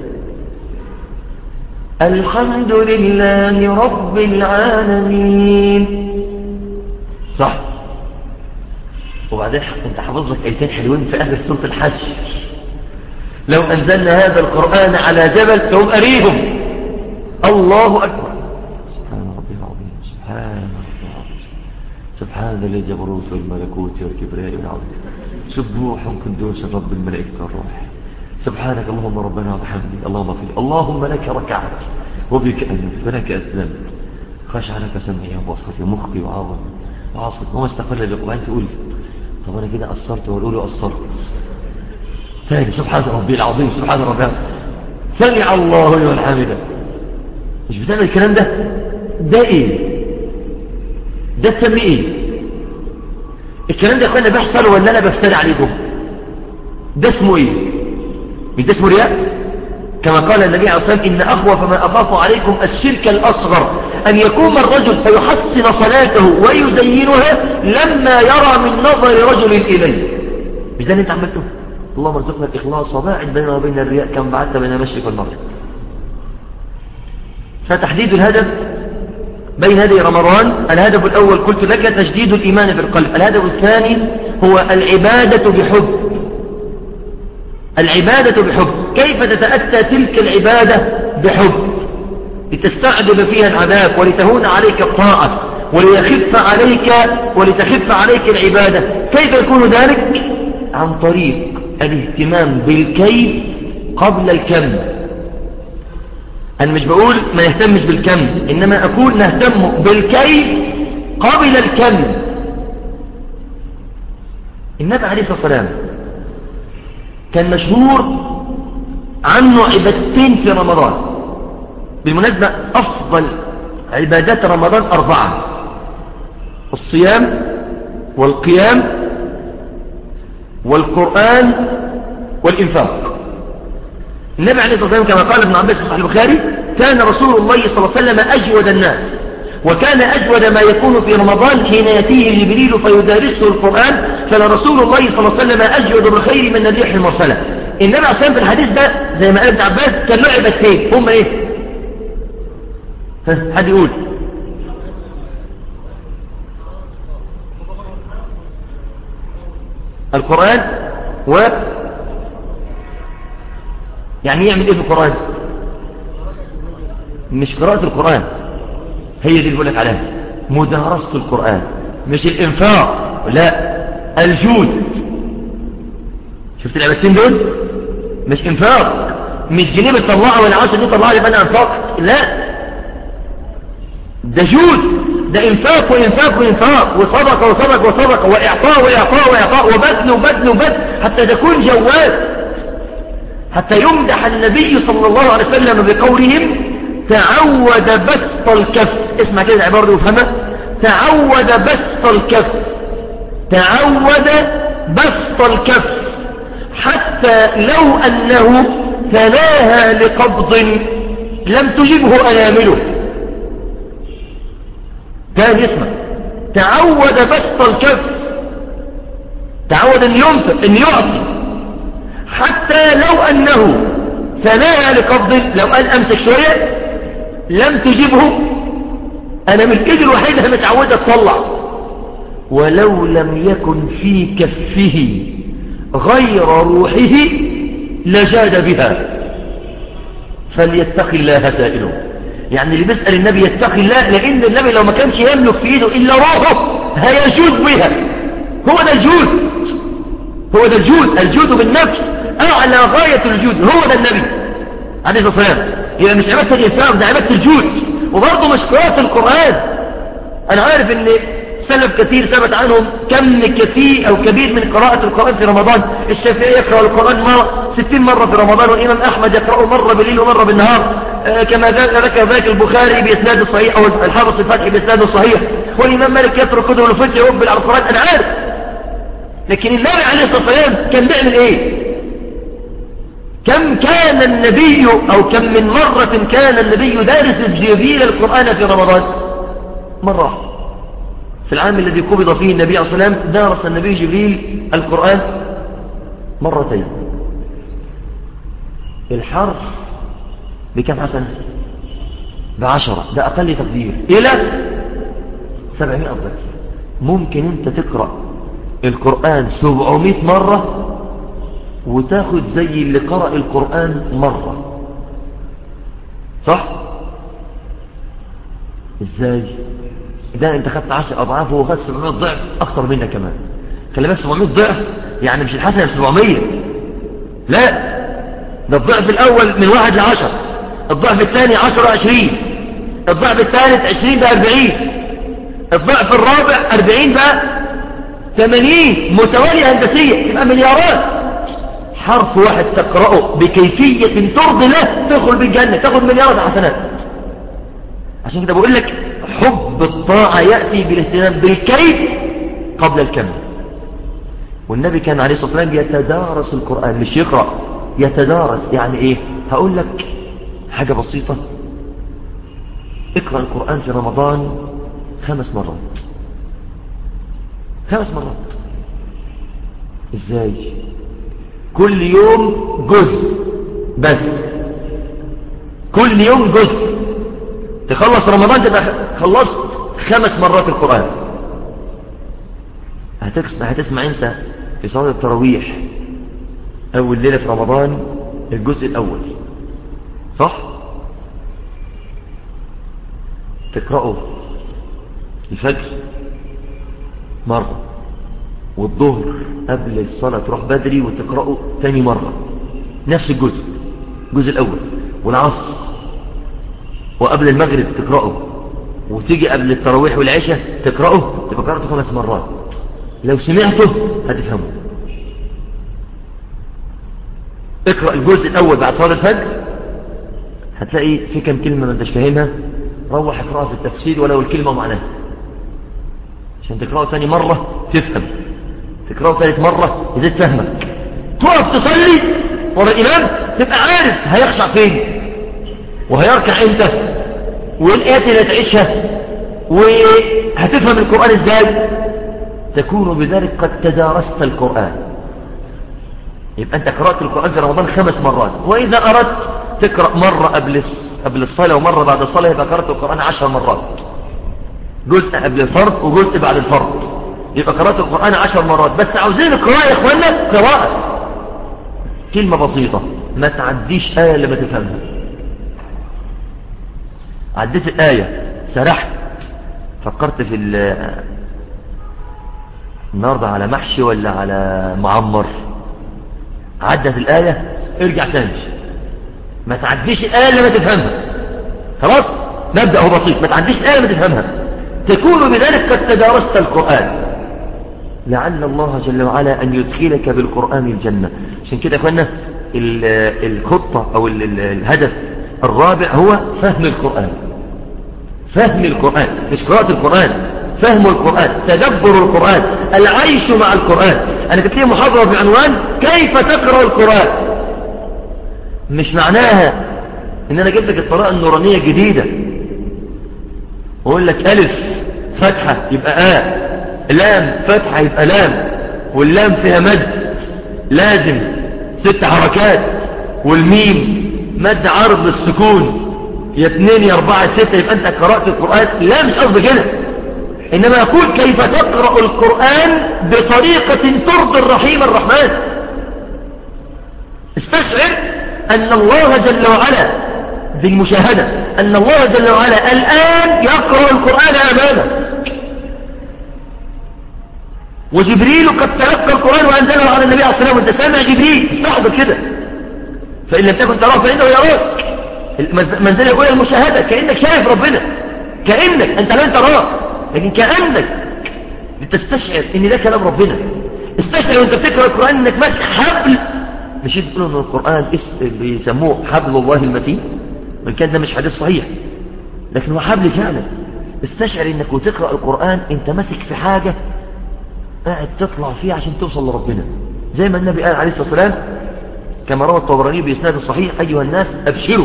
الحمد لله رب العالمين صح وبعدين انت حافظ لك ايتين حلوين في اهل سوره الحج لو انزلنا هذا القران على جبل تقوم قريهم الله اكبر سبحان ربي العظيم سبحان ربي العظيم سبحان ذي الجبروت والملكوت والكبرياء والعظيم سبوح قدوس رب الملائكه والروح سبحانك اللهم ربنا وبحمدك اللهم اغفر اللهم لك ركعت وبك أمنت ولك أسلمت خشع لك سمعي وبصري ومخي وعظمي وعصري وما استقل بك وأنت تقول طب أنا كده قصرت وأقول له قصرت ثاني سبحان ربي العظيم سبحان ربي سمع الله لمن حمده مش بتعمل الكلام ده ده ايه ده تسميه ايه الكلام ده يا اخوانا بيحصل ولا انا بفتري عليكم ده اسمه ايه مش ده اسمه رياء كما قال النبي عليه الصلاة والسلام إن أخوف ما أخاف عليكم الشرك الأصغر أن يقوم الرجل فيحسن صلاته ويزينها لما يرى من نظر رجل إليه مش ده اللي انت عملته اللهم ارزقنا الإخلاص وباعد بيننا وبين الرياء كما بعدت بين المشرق والمغرب فتحديد الهدف بين هذه رمضان الهدف الأول قلت لك تجديد الإيمان بالقلب الهدف الثاني هو العبادة بحب العبادة بحب كيف تتأتى تلك العبادة بحب لتستعجب فيها العذاب ولتهون عليك الطاعة وليخف عليك ولتخف عليك العبادة كيف يكون ذلك عن طريق الاهتمام بالكيف قبل الكم أنا مش بقول ما نهتمش بالكم إنما أقول نهتم بالكيف قبل الكم النبي عليه الصلاة والسلام كان مشهور عنه عبادتين في رمضان بالمناسبة أفضل عبادات رمضان أربعة الصيام والقيام والقرآن والإنفاق النبي عليه الصلاة والسلام كما قال ابن عباس في صحيح البخاري كان رسول الله صلى الله عليه وسلم أجود الناس وكان أجود ما يكون في رمضان حين يأتيه جبريل فيدارسه القرآن فلرسول الله صلى الله عليه وسلم أجود بالخير من الريح المرسلة النبي عليه الصلاة والسلام في الحديث ده زي ما قال ابن عباس كان له عبادتين هم ايه حد يقول القرآن و يعني يعمل ايه في القرآن مش قراءة القرآن هي دي اللي بقول لك عليها مدارسة القرآن مش الإنفاق لا الجود شفت العبادتين دول مش إنفاق مش جنيه بتطلعه ولا عشر جنيه طلعه يبقى أنا أنفاق لا ده جود ده إنفاق وإنفاق وإنفاق وصدق وصدق وصدق وإعطاء وإعطاء وإعطاء وبذل وبذل وبذل حتى تكون جواد حتى يمدح النبي صلى الله عليه وسلم بقولهم تعود بسط الكف اسمع كده العبارة دي وفهمها تعود بسط الكف تعود بسط الكف حتى لو أنه تناهى لقبض لم تجبه أنامله كان يسمع تعود بسط الكف تعود أن ينفق أن يعطي حتى لو أنه تناهى لقبض لو قال أمسك شوية لم تجبه أنا من الإيد الوحيدة متعودة تطلع ولو لم يكن في كفه غير روحه لجاد بها فليتق الله سائله يعني اللي بيسأل النبي يتقي الله لأن النبي لو ما كانش يملك في إيده إلا روحه هيجود بها هو ده الجود هو ده الجود الجود بالنفس أعلى غاية الجود هو ده النبي عليه الصلاة والسلام يبقى مش عبادة الإنفاق ده عبادة الجود وبرضه مش قراءة القرآن أنا عارف إن سلف كثير ثبت عنهم كم كثير أو كبير من قراءة القرآن في رمضان الشافعي يقرأ القرآن مرة ستين مرة في رمضان والإمام أحمد يقرأه مرة بالليل ومرة بالنهار آه كما ذكر ذلك البخاري بإسناد الصحيح أو الحافظ الفتح بإسناد الصحيح والإمام مالك يترك كتب الفتح يقبل على القرآن أنا عارف لكن النبي عليه الصلاة والسلام كان بيعمل إيه كم كان النبي أو كم من مرة كان النبي دارس جبريل القرآن في رمضان مرة في العام الذي قبض فيه النبي عليه الصلاة والسلام دارس النبي جبريل القرآن مرتين الحرف بكم حسنة بعشرة ده أقل تقدير إلى سبعمائة ضعف ممكن أنت تقرأ القرآن سبعمائة مرة وتاخد زي اللي قرأ القرآن مرة صح؟ ازاي؟ ده انت خدت عشر اضعاف وهو خد 700 ضعف اكتر منك كمان خلي بالك 700 ضعف يعني مش الحسنه ب 700 لا ده الضعف الاول من واحد لعشر الضعف الثاني 10 20 الضعف الثالث 20 بقى 40 الضعف الرابع 40 بقى 80 متوالية هندسية يبقى مليارات حرف واحد تقرأه بكيفية ترضي له تدخل بالجنة تاخد مليارات حسنات عشان كده بقول لك حب الطاعة يأتي بالاهتمام بالكيف قبل الكم والنبي كان عليه الصلاة والسلام يتدارس القرآن مش يقرأ يتدارس يعني ايه هقول لك حاجة بسيطة اقرأ القرآن في رمضان خمس مرات خمس مرات ازاي كل يوم جزء بس كل يوم جزء تخلص رمضان تبقى خلصت خمس مرات القرآن هتسمع, هتسمع انت في صلاة التراويح اول ليلة في رمضان الجزء الاول صح تقرأه الفجر مرة والظهر قبل الصلاة تروح بدري وتقرأه ثاني مرة نفس الجزء الجزء الأول والعصر وقبل المغرب تقرأه وتيجي قبل التراويح والعشاء تقرأه تبقى قرأته خمس مرات لو سمعته هتفهمه اقرأ الجزء الأول بعد صلاة الفجر هتلاقي في كم كلمة ما انتش فاهمها روح اقرأها في التفسير ولو الكلمة ومعناها عشان تقرأه ثاني مرة تفهم تقرأه ثالث مرة يزيد فهمك تقف تصلي ورا الإمام تبقى عارف هيخشع فين وهيركع امتى وايه الآيات اللي هتعيشها وهتفهم القرآن ازاي تكون بذلك قد تدارست القرآن يبقى أنت قرأت القرآن في رمضان خمس مرات وإذا أردت تقرأ مرة قبل قبل الصلاة ومرة بعد الصلاة يبقى قرأت القرآن عشر مرات جزء قبل الفرض وجزء بعد الفرض يبقى قرأت القرآن عشر مرات بس عاوزين القراءة يا إخوانا قراءة كلمة بسيطة ما تعديش آية اللي ما تفهمها عديت الآية سرحت فكرت في النهاردة على محشي ولا على معمر عدت الآية ارجع تاني ما تعديش الآية اللي ما تفهمها خلاص مبدأ هو بسيط ما تعديش الآية اللي ما تفهمها تكون بذلك قد تدارست القرآن لعل الله جل وعلا أن يدخلك بالقرآن الجنة عشان كده يا أخوانا الخطة أو الهدف الرابع هو فهم القرآن فهم القرآن مش قراءة القرآن فهم القرآن تدبر القرآن العيش مع القرآن أنا كنت لي محاضرة بعنوان كيف تقرأ القرآن مش معناها إن أنا جبت لك الطريقة النورانية جديدة وأقول لك ألف فتحة يبقى آه لام فتحة يبقى لام واللام فيها مد لازم ست حركات والميم مد عرض للسكون يا اثنين يا اربعة يا ستة يبقى انت قرأت القرآن لا مش قصدي كده انما يقول كيف تقرأ القرآن بطريقة ترضي الرحيم الرحمن استشعر ان الله جل وعلا بالمشاهدة ان الله جل وعلا الآن يقرأ القرآن امامك وجبريل قد تلقى القرآن وأنزله على النبي عليه الصلاة والسلام وانت سامع جبريل استحضر كده فإن لم تكن تراه فإنه يراك المنزلة الأولى المشاهدة كأنك شايف ربنا كأنك أنت لن تراه لكن كأنك لتستشعر ان ده كلام ربنا استشعر وانت بتقرأ القرآن انك ماسك حبل مش تقولوا ان القرآن بيسموه حبل الله المتين وان كان ده مش حديث صحيح لكن هو حبل فعلا استشعر انك وتقرأ القرآن انت ماسك في حاجة قاعد تطلع فيه عشان توصل لربنا زي ما النبي قال عليه الصلاة والسلام كما روى الطبراني بإسناد صحيح أيها الناس أبشروا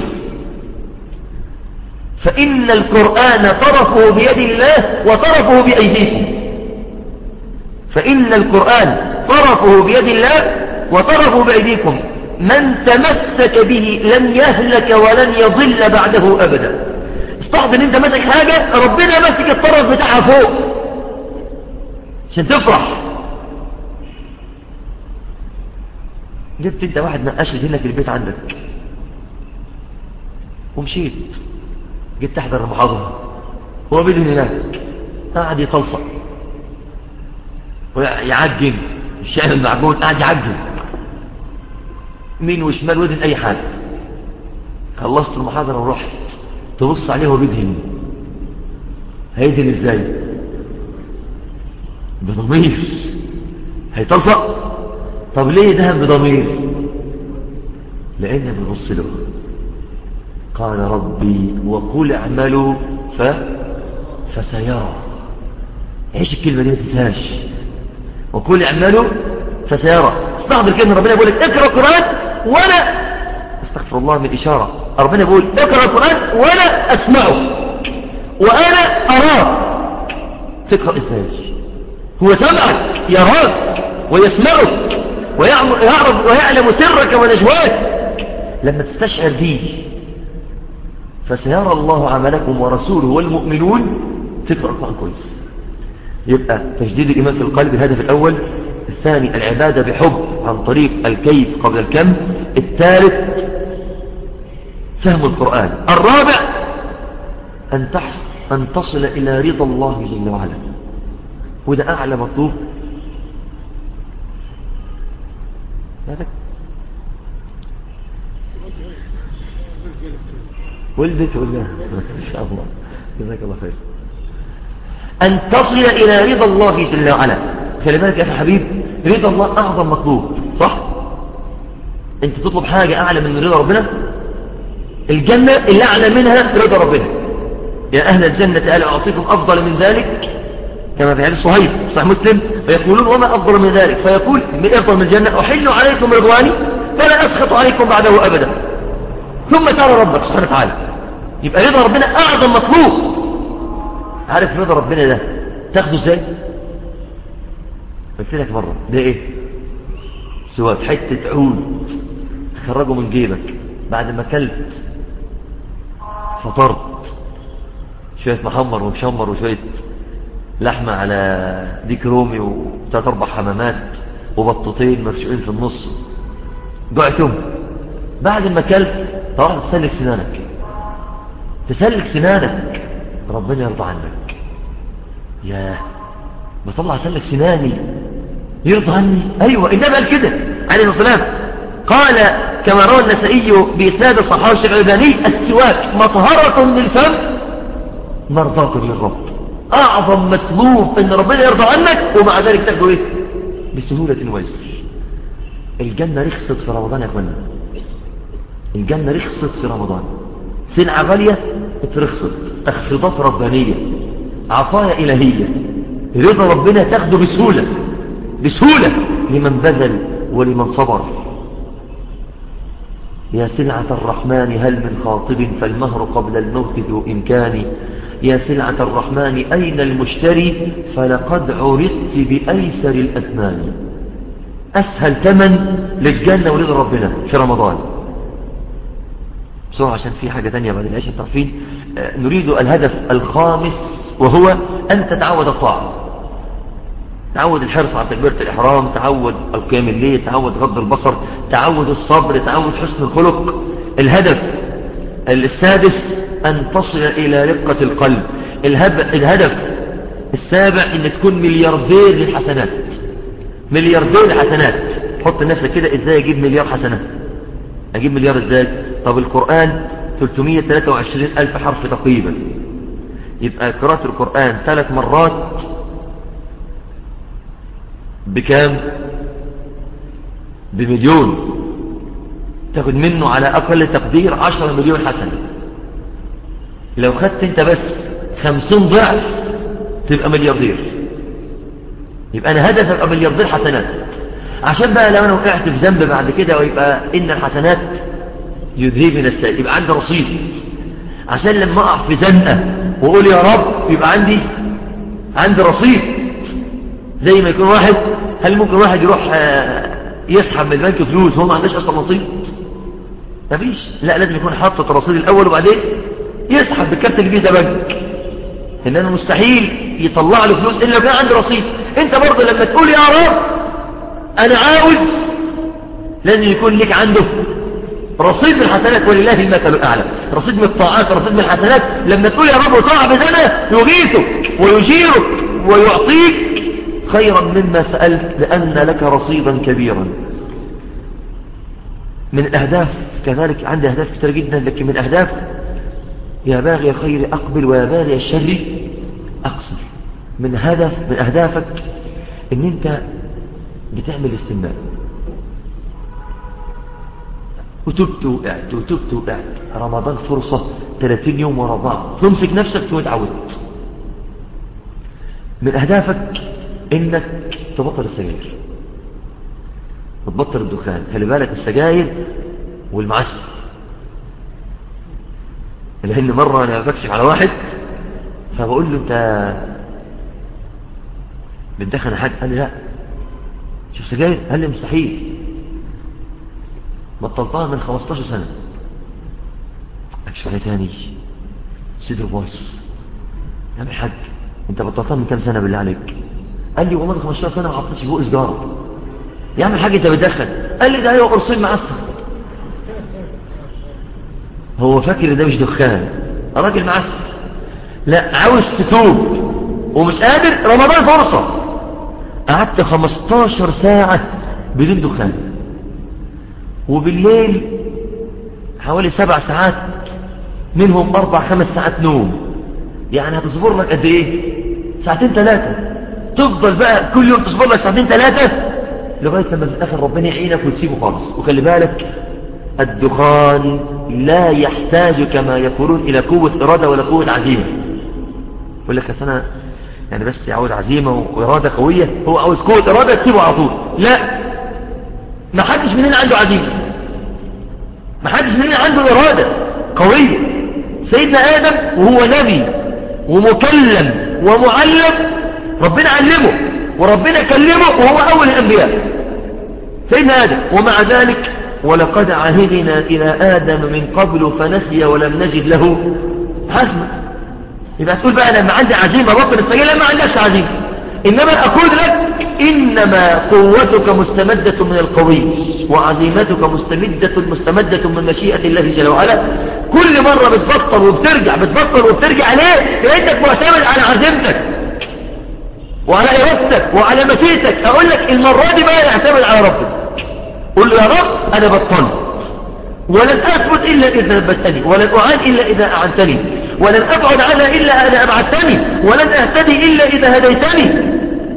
فإن القرآن طرفه بيد الله وطرفه بأيديكم فإن القرآن طرفه بيد الله وطرفه بأيديكم من تمسك به لن يهلك ولن يضل بعده أبدا استحضر انت ماسك حاجة ربنا ماسك الطرف بتاعها فوق عشان تفرح جبت انت واحد نقاش لك البيت عندك ومشيت جيت تحضر المحاضرة هو بدون هناك قاعد يطلصق ويعجن الشعر المعجون قاعد يعجن مين وشمال ودن اي حاجة خلصت المحاضرة ورحت تبص عليه وهو بيدهن هيدهن ازاي بضمير هيطلصق طب ليه دهن بضمير لان بيبص له قال ربي وقل اعملوا ف فسيرى ايش الكلمة دي ما تنساش وقل اعملوا فسيرى استحضر كلمة ربنا يقول لك اقرأ القرآن ولا استغفر الله من إشارة ربنا يقول اقرأ القرآن ولا أسمعه وأنا أراه تقرأ إزاي هو سمعك يراك ويسمعك ويعرف ويعلم سرك ونجواك لما تستشعر دي فسيرى الله عملكم ورسوله والمؤمنون تقرأ القرآن كويس يبقى تجديد الإيمان في القلب الهدف الأول الثاني العبادة بحب عن طريق الكيف قبل الكم الثالث فهم القرآن الرابع أن, تح أن تصل إلى رضا الله جل وعلا وده أعلى مطلوب هذا ولدت ولا إن شاء الله جزاك الله خير أن تصل إلى رضا الله جل وعلا خلي بالك يا أخي حبيب رضا الله أعظم مطلوب صح أنت تطلب حاجة أعلى من رضا ربنا الجنة اللي أعلى منها رضا ربنا يا أهل الجنة ألا أعطيكم أفضل من ذلك كما في حديث صهيب صحيح مسلم فيقولون وما أفضل من ذلك فيقول من أفضل من الجنة أحل عليكم رضواني فلا أسخط عليكم بعده أبدا ثم ترى ربك سبحانه وتعالى يبقى رضا ربنا أعظم مطلوب عارف رضا ربنا ده تاخده ازاي قلت لك مرة ده ايه سواء حتة عود خرجه من جيبك بعد ما كلت فطرت شوية محمر ومشمر وشوية لحمة على ديك رومي وثلاث أربع حمامات وبطتين مرشوقين في النص جعتم بعد ما كلت تروح تسلك سنانك تسلك سنانك ربنا يرضى عنك ياه بطلع سلك سناني يرضى عني أيوة إنما قال كده عليه الصلاة والسلام قال كما روى النسائي بإسناد الصحابة الشيخ الألباني السواك مطهرة للفم مرضاة للرب أعظم مطلوب إن ربنا يرضى عنك ومع ذلك تاخده إيه بسهولة ويسر الجنة رخصت في رمضان يا أخوانا الجنة رخصت في رمضان سلعة غالية اترخصت تخفيضات ربانية عطايا إلهية رضا ربنا تاخده بسهولة بسهولة لمن بذل ولمن صبر يا سلعة الرحمن هل من خاطب فالمهر قبل الموت ذو إمكان يا سلعة الرحمن أين المشتري فلقد عرضت بأيسر الأثمان أسهل ثمن للجنة ولد ربنا في رمضان بسرعة عشان في حاجة تانية بعد العشاء تعرفين نريد الهدف الخامس وهو أن تتعود الطاعة تعود الحرص على تكبيرة الإحرام تعود القيام الليل تعود غض البصر تعود الصبر تعود حسن الخلق الهدف السادس أن تصل إلى رقة القلب الهدف السابع أن تكون ملياردير للحسنات ملياردير حسنات حط نفسك كده إزاي أجيب مليار حسنات أجيب مليار إزاي طب القرآن 323 ألف حرف تقريبا يبقى قراءة القرآن ثلاث مرات بكام بمليون تاخد منه على أقل تقدير عشرة مليون حسنة لو خدت انت بس خمسين ضعف تبقى ملياردير يبقى أنا هدف أبقى ملياردير حسنات عشان بقى لو أنا وقعت في ذنب بعد كده ويبقى إن الحسنات يذهبن السيئات يبقى عندي رصيد عشان لما أقع في زنقة وأقول يا رب يبقى عندي عندي رصيد زي ما يكون واحد هل ممكن واحد يروح يسحب من البنك فلوس وهو ما عندهش اصلا رصيد مفيش لا لازم يكون حاطط الرصيد الاول وبعدين يسحب بكارت الفيزا بنك انما مستحيل يطلع له فلوس الا لو كان عنده رصيد انت برضه لما تقول يا رب انا عاوز لازم يكون لك عنده رصيد من الحسنات ولله المثل الاعلى رصيد من الطاعات رصيد من الحسنات لما تقول يا رب وطاع بزنا يغيثك ويجيرك ويعطيك خيرا مما سألت لأن لك رصيدا كبيرا من الأهداف كذلك عندي أهداف كثيرة جدا لكن من أهداف يا باغي الخير أقبل ويا باغي الشر أقصر من هدف من أهدافك أن أنت بتعمل استماع وتبت وقعت وتبت وقعت رمضان فرصة 30 يوم ورا بعض تمسك نفسك وتعودت من أهدافك انك تبطل السجاير وتبطل الدخان خلي بالك السجاير والمعسل لان مره انا بكشف على واحد فبقول له انت بتدخن حاجه قال لي لا شوف سجاير قال لي مستحيل بطلتها من 15 سنه اكشف عليه تاني صدر بايظ يا الحاج انت بطلتها من كام سنه بالله عليك قال لي والله من 15 سنه ما حطيتش فوق سجاره يا عم الحاج انت بتدخن قال لي ده ايوه قرصين معسل هو فاكر ده مش دخان راجل معسل لا عاوز تتوب ومش قادر رمضان فرصه قعدت 15 ساعه بدون دخان وبالليل حوالي سبع ساعات منهم اربع خمس ساعات نوم يعني هتصبر لك قد ايه ساعتين ثلاثه تفضل بقى كل يوم تصبر لك ساعتين ثلاثة لغاية لما في الآخر ربنا يعينك وتسيبه خالص وخلي بالك الدخان لا يحتاج كما يقولون إلى قوة إرادة ولا قوة عزيمة يقول لك أنا يعني بس عاوز عزيمة وإرادة قوية هو عاوز قوة إرادة تسيبه على طول لا ما حدش مننا عنده عزيمة ما حدش مننا عنده إرادة قوية سيدنا آدم وهو نبي ومكلم ومعلم ربنا علمه وربنا كلمه وهو أول الأنبياء سيدنا آدم ومع ذلك ولقد عهدنا إلى آدم من قبل فنسي ولم نجد له حزما يبقى تقول بقى لما عندي عزيمة ربنا استجيب ما عندكش عزيمة إنما أقول لك إنما قوتك مستمدة من القوي وعزيمتك مستمدة مستمدة من مشيئة الله جل وعلا كل مرة بتبطل وبترجع بتبطل وبترجع ليه؟ لأنك معتمد على عزيمتك وعلى إرادتك وعلى مشيئتك أقول لك المرة دي بقى يعتمد على ربك قل له يا رب أنا بطلت ولن أثبت إلا إذا ثبتني ولن أعان إلا إذا أعنتني ولن أبعد عنها إلا أنا أبعدتني ولن أهتدي إلا إذا هديتني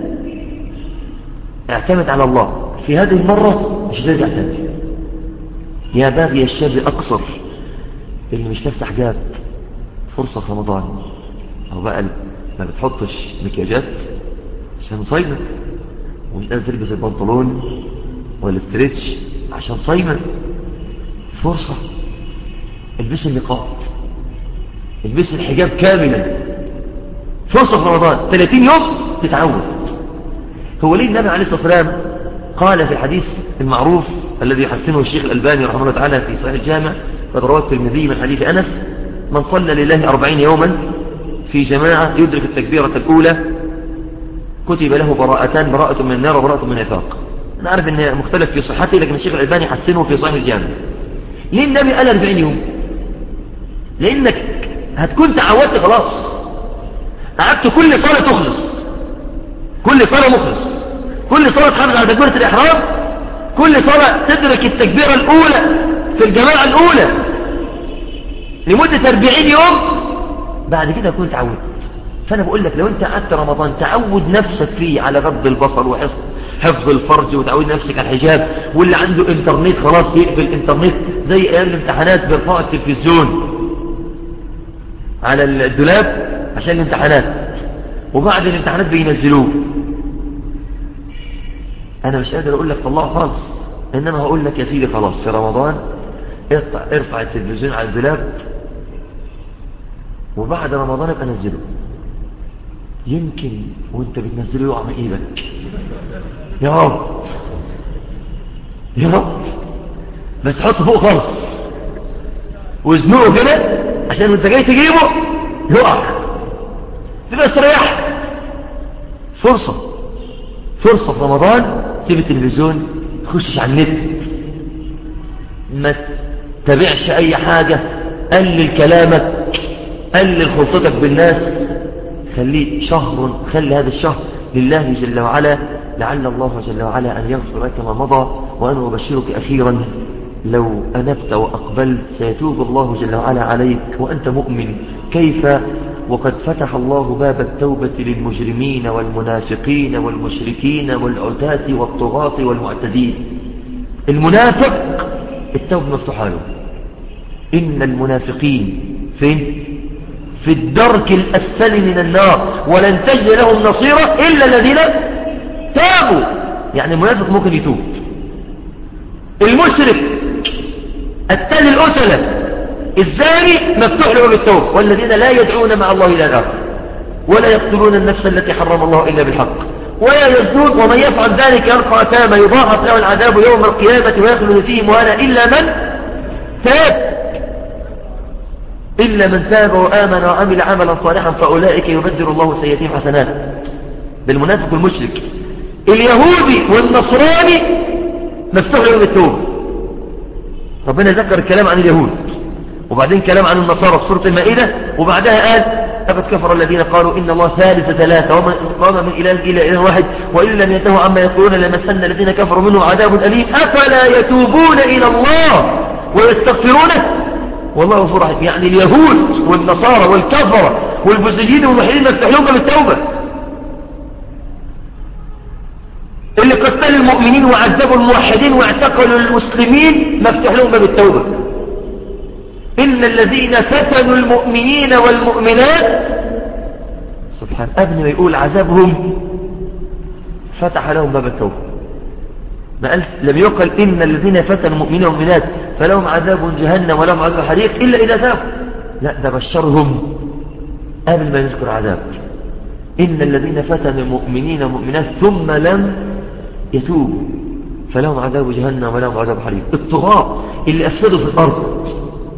اعتمد على الله في هذه المرة مش ترجع تاني يا باغي الشر أقصر اللي مش تفتح جاب فرصة في رمضان أو بقى ما بتحطش مكياجات عشان صيمة ومش قادر تلبس البنطلون والاستريتش عشان صيمة فرصة البس النقاب البس الحجاب كاملا فرصة في رمضان 30 يوم تتعود هو ليه النبي عليه الصلاة والسلام قال في الحديث المعروف الذي يحسنه الشيخ الألباني رحمه الله تعالى في صحيح الجامع قد رواه الترمذي من حديث أنس من صلى لله أربعين يوما في جماعة يدرك التكبيرة الأولى كتب له براءتان براءة من النار وبراءة من النفاق أنا عارف أن مختلف في صحته لكن الشيخ الألباني حسنه في صحيح الجامع ليه النبي قال 40 يوم لأنك هتكون تعودت خلاص قعدت كل صلاة تخلص كل صلاة مخلص كل صلاة تحافظ على تكبيرة الإحرام كل صلاة تدرك التكبيرة الأولى في الجماعة الأولى لمدة 40 يوم بعد كده أكون تعودت فأنا بقول لك لو أنت قعدت رمضان تعود نفسك فيه على غض البصر وحفظ حفظ الفرج وتعود نفسك على الحجاب واللي عنده انترنت خلاص يقفل الانترنت زي ايام الامتحانات بيرفعوا التلفزيون على الدولاب عشان الامتحانات وبعد الامتحانات بينزلوه انا مش قادر اقول لك طلعه خالص انما هقول لك يا سيدي خلاص في رمضان ارفع, ارفع التلفزيون على الدولاب وبعد رمضان ابقى نزله يمكن وانت بتنزله يقع من ايدك يا رب يا رب بس حطه فوق خالص وزنوه كده عشان وانت جاي تجيبه يقع تبقى استريح فرصة فرصة في رمضان تسيب التلفزيون تخشش على النت ما تتابعش اي حاجة قلل كلامك قلل خلطتك بالناس خليه شهر خلي هذا الشهر لله جل وعلا لعل الله جل وعلا أن يغفر لك ما مضى وأنا أبشرك أخيرا لو أنبت وأقبلت سيتوب الله جل وعلا عليك وأنت مؤمن كيف وقد فتح الله باب التوبة للمجرمين والمنافقين والمشركين والعتاة والطغاة والمعتدين المنافق التوبة مفتوحة له إن المنافقين فين في الدرك الأسفل من النار ولن تجد لهم نصيرا إلا الذين تابوا يعني المنافق ممكن يتوب المشرك التالي الأتلة الزاني مفتوح له بالتوبة والذين لا يدعون مع الله إلى الآخر ولا يقتلون النفس التي حرم الله إلا بالحق ولا يزنون ومن يفعل ذلك يلقى أثاما يضاعف له العذاب يوم القيامة ويخلد فيه مهانا إلا من تاب إلا من تاب وآمن وعمل عملا صالحا فأولئك يبدل الله سيئاتهم حسنات بالمنافق والمشرك اليهودي والنصراني مفتوح لهم التوبة ربنا ذكر الكلام عن اليهود وبعدين كلام عن النصارى في سورة المائدة وبعدها قال أبد كفر الذين قالوا إن الله ثالث ثلاثة وما قام من إله إلى إله واحد وإن لم ينتهوا عما يقولون لمسن الذين كفروا منهم عذاب أليم أفلا يتوبون إلى الله ويستغفرونه والله غفور رحيم يعني اليهود والنصارى والكفرة والبوذيين والملحدين مفتوح لهم بالتوبة اللي قتلوا المؤمنين وعذبوا الموحدين واعتقلوا المسلمين مفتوح لهم بالتوبة إن الذين فتنوا المؤمنين والمؤمنات سبحان قبل ما يقول عذابهم فتح لهم باب التوبة ما قال لم يقل إن الذين فتنوا المؤمنين والمؤمنات فلهم عذاب جهنم ولهم عذاب حريق إلا إذا تابوا لا ده بشرهم قبل ما يذكر عذاب إن الذين فتنوا المؤمنين والمؤمنات ثم لم يتوبوا فلهم عذاب جهنم ولهم عذاب حريق الطغاة اللي أفسدوا في الأرض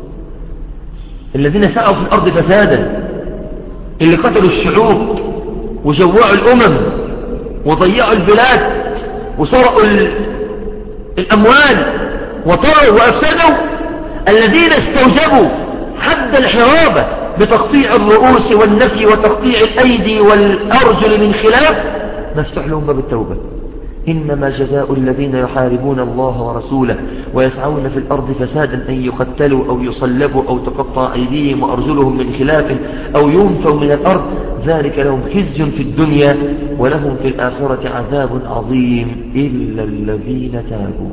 الذين سعوا في الأرض فسادا اللي قتلوا الشعوب وجوعوا الأمم وضيعوا البلاد وسرقوا الأموال وطاروا وأفسدوا الذين استوجبوا حد الحرابة بتقطيع الرؤوس والنفي وتقطيع الأيدي والأرجل من خلاف مفتوح لهم باب التوبة إنما جزاء الذين يحاربون الله ورسوله ويسعون في الأرض فسادا أن يقتلوا أو يصلبوا أو تقطع أيديهم وأرجلهم من خلاف أو ينفوا من الأرض ذلك لهم خزي في الدنيا ولهم في الآخرة عذاب عظيم إلا الذين تابوا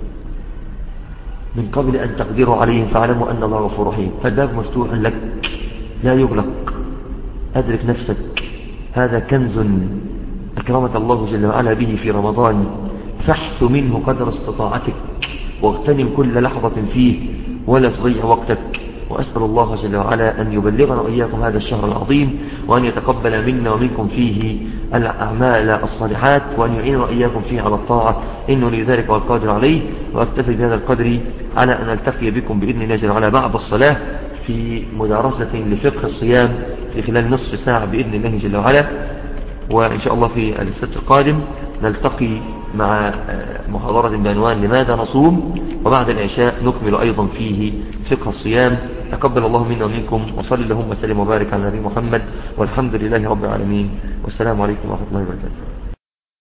من قبل أن تقدروا عليهم فاعلموا أن الله غفور رحيم فالباب مفتوح لك لا يغلق أدرك نفسك هذا كنز أكرمك الله جل وعلا به في رمضان فاحث منه قدر استطاعتك واغتنم كل لحظة فيه ولا تضيع وقتك وأسأل الله جل وعلا أن يبلغنا وإياكم هذا الشهر العظيم وأن يتقبل منا ومنكم فيه الأعمال الصالحات وأن يعيننا وإياكم فيه على الطاعة إنه لذلك والقادر عليه وأكتفي بهذا القدر على أن ألتقي بكم بإذن الله جل وعلا بعد الصلاة في مدارسة لفقه الصيام في خلال نصف ساعة بإذن الله جل وعلا وإن شاء الله في السبت القادم نلتقي مع محاضرة بعنوان لماذا نصوم وبعد العشاء نكمل أيضا فيه فقه الصيام تقبل الله منا ومنكم وصل اللهم وسلم وبارك على نبي محمد والحمد لله رب العالمين والسلام عليكم ورحمة الله وبركاته